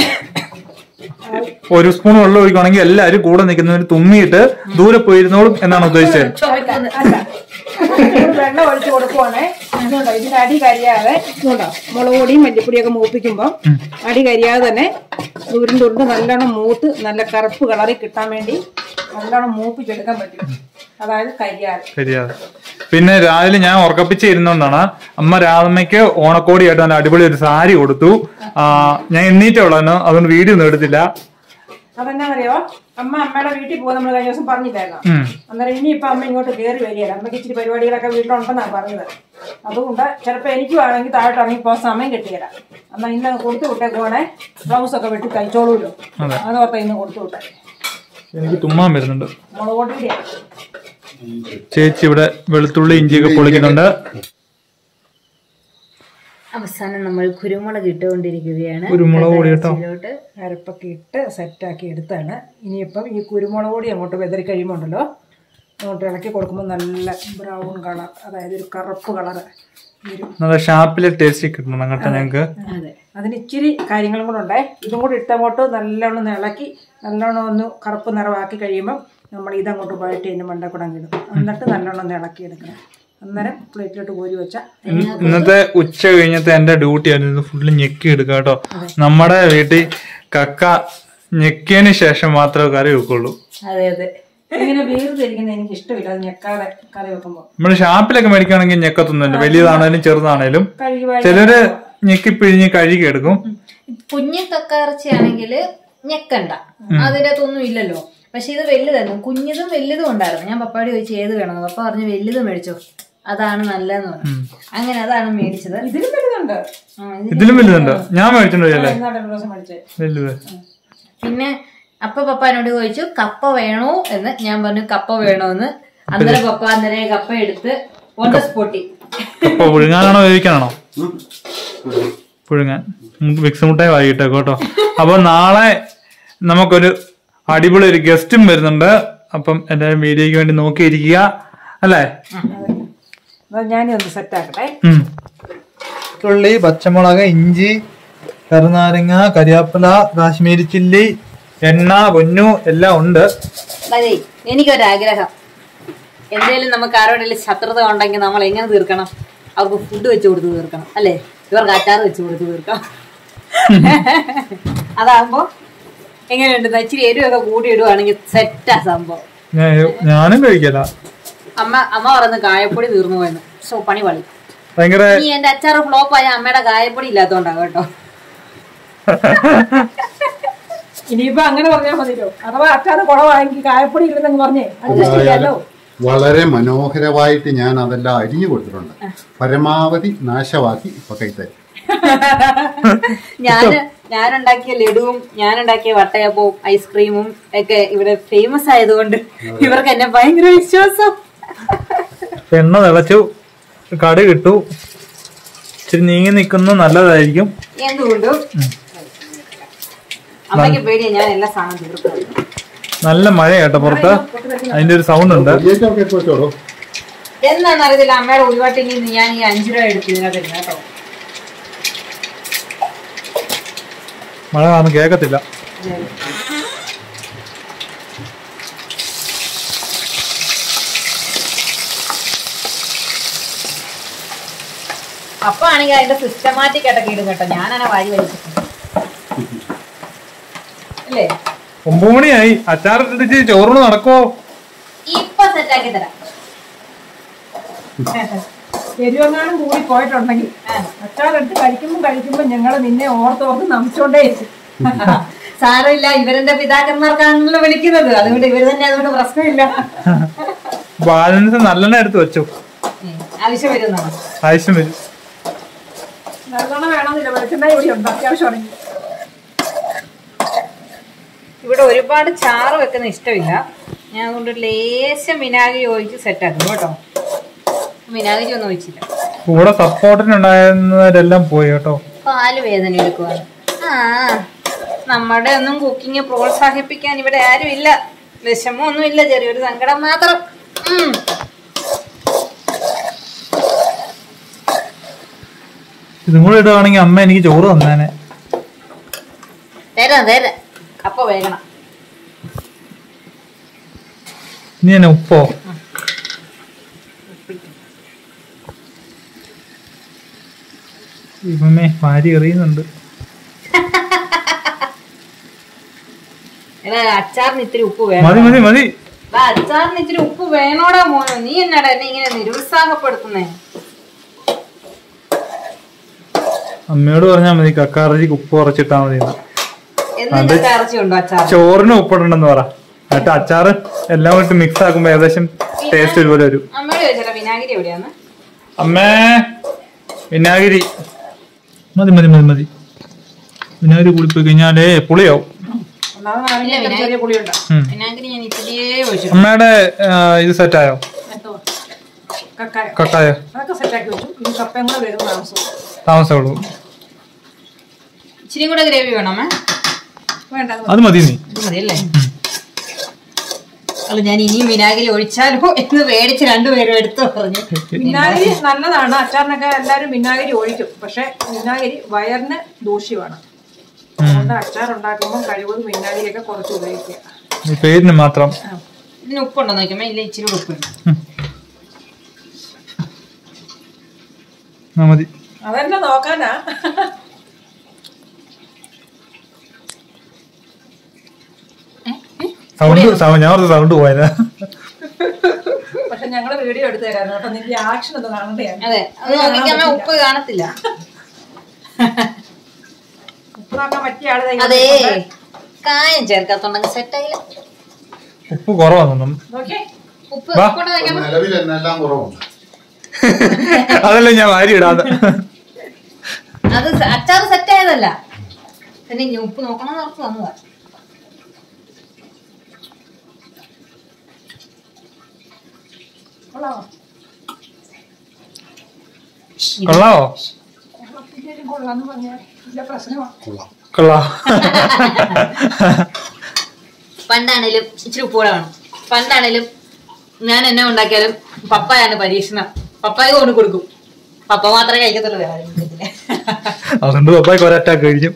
ഒരു സ്പൂൺ വെള്ളം ഒഴിക്കുകയാണെങ്കിൽ എല്ലാവരും കൂടെ നിൽക്കുന്നവർ തുമ്മിയിട്ട് ദൂരെ പോയിരുന്നോളും എന്നാണ് ഉദ്ദേശിച്ചത് ചുമക്കുന്നത് അല്ല ഒരു വെള്ളം ഒഴിച്ചു കൊടുക്കുവാണേ ഇതുണ്ടോ ഇതിന് അടി കരിയാതെ ഇതുണ്ടോ മുളക് പൊടിയും മല്ലിപ്പൊടിയൊക്കെ മൂപ്പിക്കുമ്പോൾ അടി കരിയാതെ തന്നെ ഉരുണ്ട് ഉരുണ്ട് നല്ലോണം മൂത്ത് നല്ല കറുപ്പ് കളറിൽ കിട്ടാൻ വേണ്ടി നല്ലോണം മൂപ്പിച്ചെടുക്കാൻ പറ്റും അതായത് കരിയാതെ ശരിയാതെ പിന്നെ രാവിലെ ഞാൻ ഉറക്കപ്പിച്ച് ഇരുന്നോണ്ടാണ് അമ്മ രാധമ്മയ്ക്ക് ഓണക്കോടിയായിട്ട് നല്ല അടിപൊളി ഒരു സാരി കൊടുത്തു ആ, ഞാൻ എണ്ണീറ്റേ ഉള്ളൂ അതുകൊണ്ട് വീഡിയോ ഒന്നും എടുത്തില്ല അതെന്നാന്നറിയോ അമ്മ അമ്മയുടെ വീട്ടിൽ പോകുന്ന നമ്മൾ കഴിഞ്ഞ ദിവസം പറഞ്ഞില്ലായിരുന്നോ ഉം. അന്നേരം ഇനിയിപ്പോ അമ്മ ഇങ്ങോട്ട് കയറി വരികയില്ല അമ്മയ്ക്ക് ഇച്ചിരി പരിപാടികളൊക്കെ വീട്ടിലുണ്ടെന്നാണ് പറഞ്ഞത് അതുകൊണ്ട് ചിലപ്പോൾ എനിക്ക് വേണമെങ്കിൽ താഴോട്ട് ഇറങ്ങി പോകാൻ സമയം കിട്ടിയില്ല എന്നാൽ ഇന്ന് കൊടുത്തു വിട്ടേക്കുവാണേ ബ്ലൗസ് ഒക്കെ വെട്ടി തയ്ച്ചോളൂല്ലോ അതെ. അതോർത്ത് ഇന്ന് കൊടുത്തു വിട്ടെ എനിക്ക് തുമ്മാൻ വരുന്നുണ്ട് മുളക് പൊടിയുടെ ചേച്ചി ഇവിടെ വെളുത്തുള്ളി ഇഞ്ചിയൊക്കെ പൊളിക്കുന്നുണ്ട് അവസാനം നമ്മൾ കുരുമുളക് ഇട്ടുകൊണ്ടിരിക്കുകയാണ് കുരുമുളക് പൊടി കേട്ടോ ഇതിലോട്ട് അരപ്പൊക്കെ ഇട്ട് സെറ്റാക്കി എടുത്താണ് ഇനിയിപ്പം ഈ കുരുമുളക് പൊടി അങ്ങോട്ട് വെതറി കഴിയുമ്പോൾ ഉണ്ടല്ലോ അങ്ങോട്ട് ഇളക്കി കൊടുക്കുമ്പോൾ നല്ല ബ്രൗൺ കളർ അതായത് ഒരു കറുപ്പ് കളർ വരും നല്ല ഷാപ്പിലെ ടേസ്റ്റ് കിട്ടണം കേട്ടോ ഞങ്ങക്ക് അതെ അതിന് ഇച്ചിരി കാര്യങ്ങളും കൂടെ ഉണ്ടേ ഇതും കൂടി ഇട്ടങ്ങോട്ട് നല്ലോണം ഇളക്കി നല്ലോണം ഒന്ന് കറുപ്പ് നിറവാക്കി കഴിയുമ്പം നമ്മൾ ഇതങ്ങോട്ട് വഴറ്റി അതിൻ്റെ മണ്ട കൂടെ അങ്ങിടും എന്നിട്ട് നല്ലോണം ഒന്ന് ഇളക്കി എടുക്കണം അന്നേരം പ്ലേറ്റിലോട്ട് കോരി വെച്ചാൽ ഇന്നത്തെ ഉച്ച കഴിഞ്ഞത്തെ എന്റെ ഡ്യൂട്ടി ആയിരുന്നു ഫുള്ള് ഞെക്കി എടുക്കുക കേട്ടോ നമ്മുടെ വീട്ടിൽ കക്ക ഞെക്കിയതിന് ശേഷം മാത്രമേ കറി വെക്കുള്ളൂ അതെ അതെ ഇങ്ങനെ വേർതിരിക്കുന്നത് എനിക്ക് ഇഷ്ടമില്ല അത് ഞെക്കാതെ കറി വെക്കുമ്പോൾ നമ്മൾ ഷാപ്പിലൊക്കെ മേടിക്കുകയാണെങ്കിൽ ഞെക്കത്തൊന്നുമില്ല വലിയതാണേലും ചെറുതാണേലും കഴുകി വാരി ചിലര് ഞെക്കി പിഴിഞ്ഞ് കഴുകി എടുക്കും കുഞ്ഞു കക്കയിറച്ചിയാണെങ്കിൽ ഞെക്കണ്ട അതിൻ്റെ അകത്തൊന്നും ഇല്ലല്ലോ പക്ഷെ ഇത് വലുതായിരുന്നു കുഞ്ഞതും വലുതും ഉണ്ടായിരുന്നു ഞാൻ പപ്പാടി ചോദിച്ചു ഏത് വേണമെന്ന് പപ്പ പറഞ്ഞു വലുത് മേടിച്ചോ അതാണ് നല്ലതെന്ന് പറഞ്ഞു അങ്ങനെ അതാണ് മേടിച്ചത് ഇതിലും വലുതുണ്ട് ആ, ഇത് ഇതിലും വലുതുണ്ട് ഞാൻ മേടിച്ചിട്ടുണ്ടോ അല്ലേ എന്നാണ് ഒരു ദിവസം മേടിച്ചത് വലുത് പിന്നെ അപ്പ പപ്പ എന്നോട് ചോദിച്ചു കപ്പ വേണോ എന്ന് ഞാൻ പറഞ്ഞു കപ്പ വേണോന്ന് അന്നേരം പപ്പ അന്നേരം കപ്പ എടുത്ത് ഓൺ ദ സ്പോട്ടി അപ്പൊ പുഴുങ്ങാനാണോ വേവിക്കാനാണോ പുഴുങ്ങാൻ നമുക്ക് മിക്സ് മുട്ടായി വാങ്ങിയിട്ടേക്കോ കേട്ടോ അപ്പൊ നാളെ നമുക്കൊരു അടിപൊളി ഒരു ഗസ്റ്റും വരുന്നുണ്ട് അപ്പം എല്ലാവരും വീഡിയോയ്ക്ക് വേണ്ടി നോക്കിയിരിക്കുക അല്ലേ അത് ഞാനൊന്ന് സെറ്റാക്കട്ടെ ഉം. ഉള്ളി പച്ചമുളക് ഇഞ്ചി കറുനാരങ്ങ കരിയാപ്പില കാശ്മീരി ചില്ലി എണ്ണ പൊന്നു എല്ലാം ഉണ്ട് അതെ എനിക്കൊരാഗ്രഹം എന്തേലും നമുക്ക് ആരോടെങ്കിലും ശത്രുത ഉണ്ടെങ്കിൽ നമ്മൾ എങ്ങനെ തീർക്കണം അവർക്ക് ഫുഡ് വെച്ച് കൊടുത്ത് തീർക്കണം അല്ലേ ഇവർക്ക് അച്ചാർ വെച്ച് കൊടുത്ത് തീർക്കാം അതാകുമ്പോ എങ്ങനെയുണ്ട് ദാ ഇച്ചിരി എരിവൊക്കെ കൂടി ഇടുവാണെങ്കിൽ സെറ്റാ സംഭവം ഞാൻ- ഞാനും കഴിക്കല അമ്മ അമ്മ പറയുന്നത് കായപ്പൊടി തീർന്നു പോയെന്ന് സോ പണി വളി ഭയങ്കര ഇനി എന്റെ അച്ചാർ ഫ്ലോപ്പ് ആയ അമ്മയുടെ കായപ്പൊടി ഇല്ലാത്തോണ്ടാ കേട്ടോ ഇനിയിപ്പോ അങ്ങനെ പറഞ്ഞാൽ മതിയല്ലോ അഥവാ അച്ചാറ് കുളവാണെങ്കിൽ കായപ്പൊടി ഇല്ലെന്ന് പറഞ്ഞേ അഡ്ജസ്റ്റ് ചെയ്യാലോ വളരെ മനോഹരമായിട്ട് ഞാൻ അതെല്ലാം അരിഞ്ഞു കൊടുത്തിട്ടുണ്ട് പരമാവധി നാശമാക്കി ഇപ്പൊ കൈത്തരും ഞാന് ഞാനുണ്ടാക്കിയ ലഡുവും ഞാനുണ്ടാക്കിയ വട്ടയപ്പവും ഐസ്ക്രീമും ഒക്കെ ഇവിടെ ഫേമസ് ആയതുകൊണ്ട് ഇവർക്ക് എന്നെ ഭയങ്കര വിശ്വാസം എണ്ണ തിളച്ചു കടി കിട്ടു ഇച്ചിരി നീങ്ങി നിൽക്കുന്നത് നല്ലതായിരിക്കും എന്തുകൊണ്ടും അമ്മയ്ക്ക് പേടിയാ ഞാൻ എല്ലാ സാധനം തീർക്കും നല്ല മഴ കേട്ടോ പുറത്ത് അതിന്റെ ഒരു സൗണ്ട് ഉണ്ട് ഒക്കെ ഇട്ട് വെച്ചോളൂ എന്താണെന്ന് അറിയത്തില്ല അമ്മയുടെ ഉരുവാട്ടിൽ നിന്ന് ഞാൻ ഈ അഞ്ചു രൂപ എടുത്ത് ഇതിനകത്ത് ഇടുന്നത് കേട്ടോ മഴ കാരണം കേക്കത്തില്ല അപ്പൊ ആണെങ്കിൽ അതിന്റെ സിസ്റ്റമാറ്റിക് ആയിട്ടൊക്കെ ഇടും കേട്ടോ ഞാനാണ് വാരി വലിച്ചിട്ടുണ്ട് അല്ലേ ഒമ്പത് മണിയായി അച്ചാറിട്ടിട്ട് ചോറിന് നടക്കുവോ ഇപ്പൊ സെറ്റാക്കി തരാം എരിവെങ്ങാനും കൂടി പോയിട്ടുണ്ടെങ്കിൽ അച്ചാറെടുത്ത് കഴിക്കുമ്പോൾ കഴിക്കുമ്പോൾ ഞങ്ങൾ നിന്നെ ഓർത്തോർത്ത് നമിച്ചോണ്ടേ സാരമില്ല ഇവരെന്റെ പിതാക്കന്മാർക്കാണല്ലോ വിളിക്കുന്നത് അതുകൊണ്ട് ഇവര് തന്നെ അതുകൊണ്ട് പ്രശ്നമില്ല ബാലൻസ് നല്ലെണ്ണ എടുത്ത് വെച്ചു ഉം, ആവശ്യം വരുന്നതാണ് ആവശ്യം വരും നല്ലോണം വേണമെന്നില്ല വെളിച്ചെണ്ണ ഇവിടെ ഉണ്ട് അത്യാവശ്യമാണെങ്കിൽ ഇവിടെ ഒരുപാട് ചാറ് വെക്കുന്ന ഇഷ്ടമില്ല ഞാൻ അതുകൊണ്ട് ഒരു ലേശം വിനാഗിരി ഒഴിച്ച് സെറ്റാക്കും കേട്ടോ വിനാഗിരി ഒന്നും ഒഴിച്ചില്ല കൂടെ സപ്പോർട്ടിനുണ്ടായിരുന്നവരെല്ലാം പോയി കേട്ടോ പാല് വേദന എടുക്കുവാണ് ആ നമ്മുടെ ഒന്നും കുക്കിംഗ് പ്രോത്സാഹിപ്പിക്കാൻ ഇവിടെ ആരും ഇല്ല വിഷമമൊന്നും ഇല്ല ചെറിയൊരു സങ്കടം മാത്രം ഉം. ഇതും കൂടെ ഇടുവാണെങ്കിൽ അമ്മ എനിക്ക് ചോറ് തന്നേനെ തരാം തരാം അപ്പൊ വേഗണം ഇനി എന്നെ ഉപ്പോ ഇവമ്മേ ഭാര്യ എറിയുന്നുണ്ട് എടാ അച്ചാറിന് ഇത്തിരി ഉപ്പ് മതി വേണം മതി മതി എടാ, അച്ചാറിന് ഇത്തിരി ഉപ്പ് വേണോടാ മോനോ നീ എന്നാടാ എന്നെ ഇങ്ങനെ നിരുത്സാഹപ്പെടുത്തുന്നേ അമ്മയോട് പറഞ്ഞാൽ മതി കക്കാറച്ചിക്ക് ഉപ്പ് കുറച്ചിട്ടാ മതി എന്ന്. എന്തിന്റെ ഇറച്ചി ഉണ്ടോ അച്ചാർ ചോറിന് ഉപ്പിടണ്ടെന്ന് പറ എന്നിട്ട് അച്ചാറ് എല്ലാം കൂടി മിക്സ് ആക്കുമ്പോ ഏകദേശം ടേസ്റ്റ് ഒരുപോലെ വരും അമ്മയോട് ചോദിച്ചാ വിനാഗിരി എവിടെയാന്ന് അമ്മേ വിനാഗിരി മതി മതി മതി മതി വിനാഗിരി കൂടിപ്പോയി കഴിഞ്ഞാലേ പുളിയാവും ഒന്നാമത് ചെറിയ പുളിയുണ്ട് ഉം. വിനാഗിരി ഞാൻ ഇത്തിരിയേ ഒഴിച്ചു അമ്മയുടെ ആ, ഇത് സെറ്റായോ എന്തോ കക്കായ കക്കായ അതൊക്കെ സെറ്റാക്കി വെച്ചു ഇനി കപ്പയും കൂടെ വരും താമസം താമസമുള്ളൂ ഇച്ചിരി കൂടെ ഗ്രേവി വേണോ അമ്മ വേണ്ട അത് അത് മതി നീ ഇത് മതിയല്ലേ അല്ല ഞാൻ ഇനിയും വിനാഗിരി ഒഴിച്ചാലോ എന്ന് പേടിച്ച് രണ്ടുപേരും എടുത്തു പറഞ്ഞു വിനാഗിരി നല്ലതാണ് അച്ചാറിനൊക്കെ എല്ലാവരും വിനാഗിരി ഒഴിക്കും പക്ഷെ വിനാഗിരി വയറിന് ദൂഷ്യമാണ് അതുകൊണ്ട് അച്ചാർ ഉണ്ടാക്കുമ്പോൾ കഴിവതും വിനാഗിരിയൊക്കെ കുറച്ച് ഉപയോഗിക്കുക ഈ പേരിന് മാത്രം ഇതിന് ഉപ്പുണ്ടോ നോക്കുമ്പോ ഇല്ല ഇച്ചിരി കൂടെ ഉപ്പുണ്ട് ആ, മതി അതെന്നെ നോക്കാനാ സൗണ്ട് സൗണ്ട് ഞാൻ ഓർത്ത് സൗണ്ട് പോയതാ പക്ഷെ ഞങ്ങള് വീഡിയോ എടുത്തു തരാം കേട്ടോ നിന്റെ ആക്ഷൻ ഒന്ന് കാണണ്ടയാണ് അതെ അത് നോക്കിക്കമ്മ ഉപ്പ് കാണത്തില്ല ഉപ്പ് നോക്കാൻ പറ്റിയ ആള് ദേ അതെ ഇരിപ്പുണ്ട്. കായം ചേർക്കാത്തോണ്ടെങ്കിൽ സെറ്റായില്ല ഉപ്പ് കുറവാണെന്നും നോക്കിയേ ഉപ്പ് വാ. ഉപ്പുണ്ടോ നോക്കാം നിലവിൽ എന്നെല്ലാം കുറവുണ്ട് അതല്ലേ ഞാൻ വാരി ഇടാതെ അത് സ- അച്ചാറ് സെറ്റ് ആയതല്ല പിന്നെ ഇനി ഉപ്പ് നോക്കണം എന്ന് ഓർത്ത് വന്നതാ കൊള്ളാമോ കൊള്ളാവോ കൊള്ളത്തില്ലേലും കൊള്ളാന്ന് പറഞ്ഞാൽ ഇല്ല പ്രശ്നമാണ് കൊള്ളാം കൊള്ളാ പണ്ടാണേലും ഇച്ചിരി ഉപ്പ് കൂടെ വേണം പണ്ടാണേലും ഞാൻ എന്നെ ഉണ്ടാക്കിയാലും പപ്പായാണ് പരീക്ഷണം പപ്പായ കൊണ്ട് കൊടുക്കും പപ്പ മാത്രമേ കഴിക്കത്തുള്ളൂ വേറെ ആരും കഴിക്കത്തില്ല. അതുകൊണ്ട് പപ്പായ്ക്ക് ഒരറ്റാക്ക് കഴിക്കും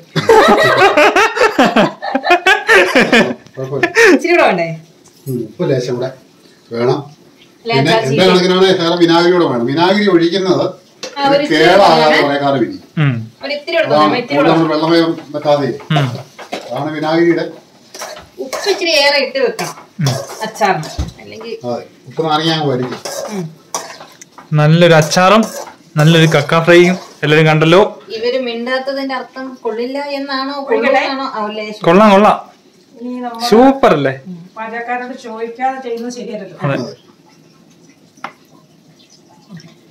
കുഴപ്പമില്ല ഇച്ചിരി കൂടെ വേണ്ടേ ഉം, ഉപ്പ് ലേശം കൂടെ വേണം അല്ലേ, പിന്നെ അച്ചാർ എന്റെ കണക്കിനാണ് ശകലം വിനാഗിരി കൂടെ വേണം വിനാഗിരി ഒഴിക്കുന്നത് ആ, ഒരു ഇച്ചിരി കേടാകാതെ വേണേ. കുറെ കാലം ഇരിക്കും ഉം, ഒരു ഇത്തിരി കൂടെ അതാണ് തന്നെ, ഇത്തിരി കൂടെ നമ്മൾ വെള്ളമയം വെക്കാതെ ഉം, അതാണ് വിനാഗിരിയുടെ ഉപ്പ് ഇച്ചിരി ഏറെ ഇട്ട് വെക്കണം ഉം. അച്ചാറിന് അല്ലെങ്കിൽ അതെ ഉപ്പ് നാരങ്ങ അങ്ങ് വരിക്കും ഉം. നല്ലൊരു അച്ചാറും നല്ലൊരു കക്ക ഫ്രൈയും എല്ലാരും കണ്ടല്ലോ ഇവര് മിണ്ടാത്തതിന്റെ അർത്ഥം കൊള്ളില്ല എന്നാണോ കൊള്ളില്ലാണോ അവല്ലേ കൊള്ളാം കൊള്ളാം ഇനി നമ്മൾ സൂപ്പർ അല്ലേ പാചകക്കാരോട് ചോദിക്കാതെ ചെയ്യുന്നത് ശരിയല്ലല്ലോ അതെ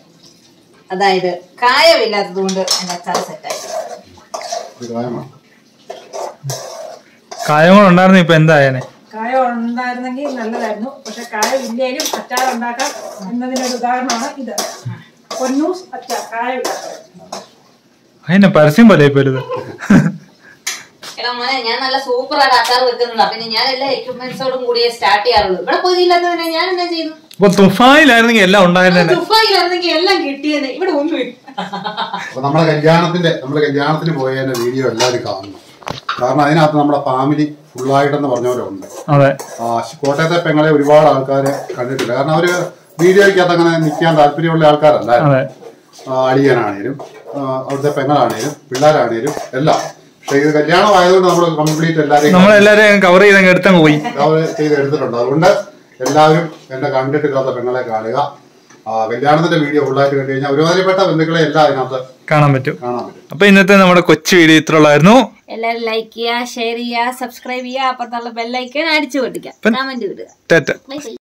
അതായത് കായമില്ലാത്തത് കൊണ്ട് എന്റെ അച്ചാർ സെറ്റായി ഒരു കായമാണ് കായം കൂടെ ഉണ്ടായിരുന്നു ഇപ്പൊ എന്തായാനെ കായ ഉണ്ടായിരുന്നെങ്കിൽ നല്ലതായിരുന്നു പക്ഷെ കായ ഇല്ലേലും അച്ചാർ ഉണ്ടാക്കാം എന്നതിനൊരു ഉദാഹരണമാണ് ഇത് പൊന്നൂസ് അച്ചാർ കായ ഉണ്ടാക്കാം അതിന്റെ പരസ്യം പോലെ ഇപ്പൊ ഇത് എടാ മോനെ ഞാൻ നല്ല സൂപ്പർ ആയിട്ട് അച്ചാർ വെക്കുന്നതാ പിന്നെ ഞാൻ എല്ലാ എക്യുപ്മെന്റ്സോടും കൂടിയേ സ്റ്റാർട്ട് ചെയ്യാറുള്ളൂ ഇവിടെ പോയി ഇല്ലാത്തതിനെ ഞാൻ എന്നാ ചെയ്തു അപ്പൊ തുഫായിലായിരുന്നെങ്കിൽ എല്ലാം ഉണ്ടായിരുന്നെ ദുബായിലായിരുന്നെങ്കിൽ എല്ലാം കിട്ടിയത് ഇവിടെ ഒന്നുമില്ല അപ്പൊ നമ്മുടെ കല്യാണത്തിന്റെ നമ്മുടെ കല്യാണത്തിന് പോയതിന്റെ വീഡിയോ എല്ലാവരും കാണണം കാരണം അതിനകത്ത് നമ്മുടെ ഫാമിലി ഫുള്ളായിട്ടെന്ന് പറഞ്ഞ പോലെ ഉണ്ട് അതെ ആ, കോട്ടയത്തെ പെങ്ങളെ ഒരുപാട് ആൾക്കാർ കണ്ടിട്ടില്ല കാരണം അവര് വീഡിയോയ്ക്കകത്ത് അങ്ങനെ നിൽക്കാൻ താല്പര്യമുള്ള ആൾക്കാരല്ലായിരുന്നു അതെ ആ, അളിയനാണേലും ആ, അവിടുത്തെ പെങ്ങളാണേലും പിള്ളേരാണേലും എല്ലാം പക്ഷെ ഇത് കല്യാണം ആയതുകൊണ്ട് നമ്മൾ കംപ്ലീറ്റ് എല്ലാവരെയും നമ്മളെല്ലാരും കവർ ചെയ്തങ്ങ് എടുത്തങ്ങ് പോയി കവർ ചെയ്ത് എടുത്തിട്ടുണ്ട് അതുകൊണ്ട് എല്ലാവരും എന്നെ കണ്ടിട്ടില്ലാത്ത പെങ്ങളെ കാണുക ആ, കല്യാണത്തിന്റെ വീഡിയോ ഫുള്ളായിട്ട് കണ്ടു കഴിഞ്ഞാൽ ഒരുമാതിരിപ്പെട്ട ബന്ധുക്കളെ എല്ലാം അതിനകത്ത് കാണാൻ പറ്റും കാണാൻ പറ്റും അപ്പൊ ഇന്നത്തെ നമ്മുടെ കൊച്ചു വീഡിയോ ഇത്ര ഉള്ളായിരുന്നു എല്ലാരും ലൈക്ക് ചെയ്യുക ഷെയർ ചെയ്യുക സബ്സ്ക്രൈബ് ചെയ്യുക അപ്പുറത്തുള്ള ബെല്ലൈക്കൻ അടിച്ചു പൊട്ടിക്കുക കമന്റ് വിടുക ടാറ്റ ബൈ ബൈ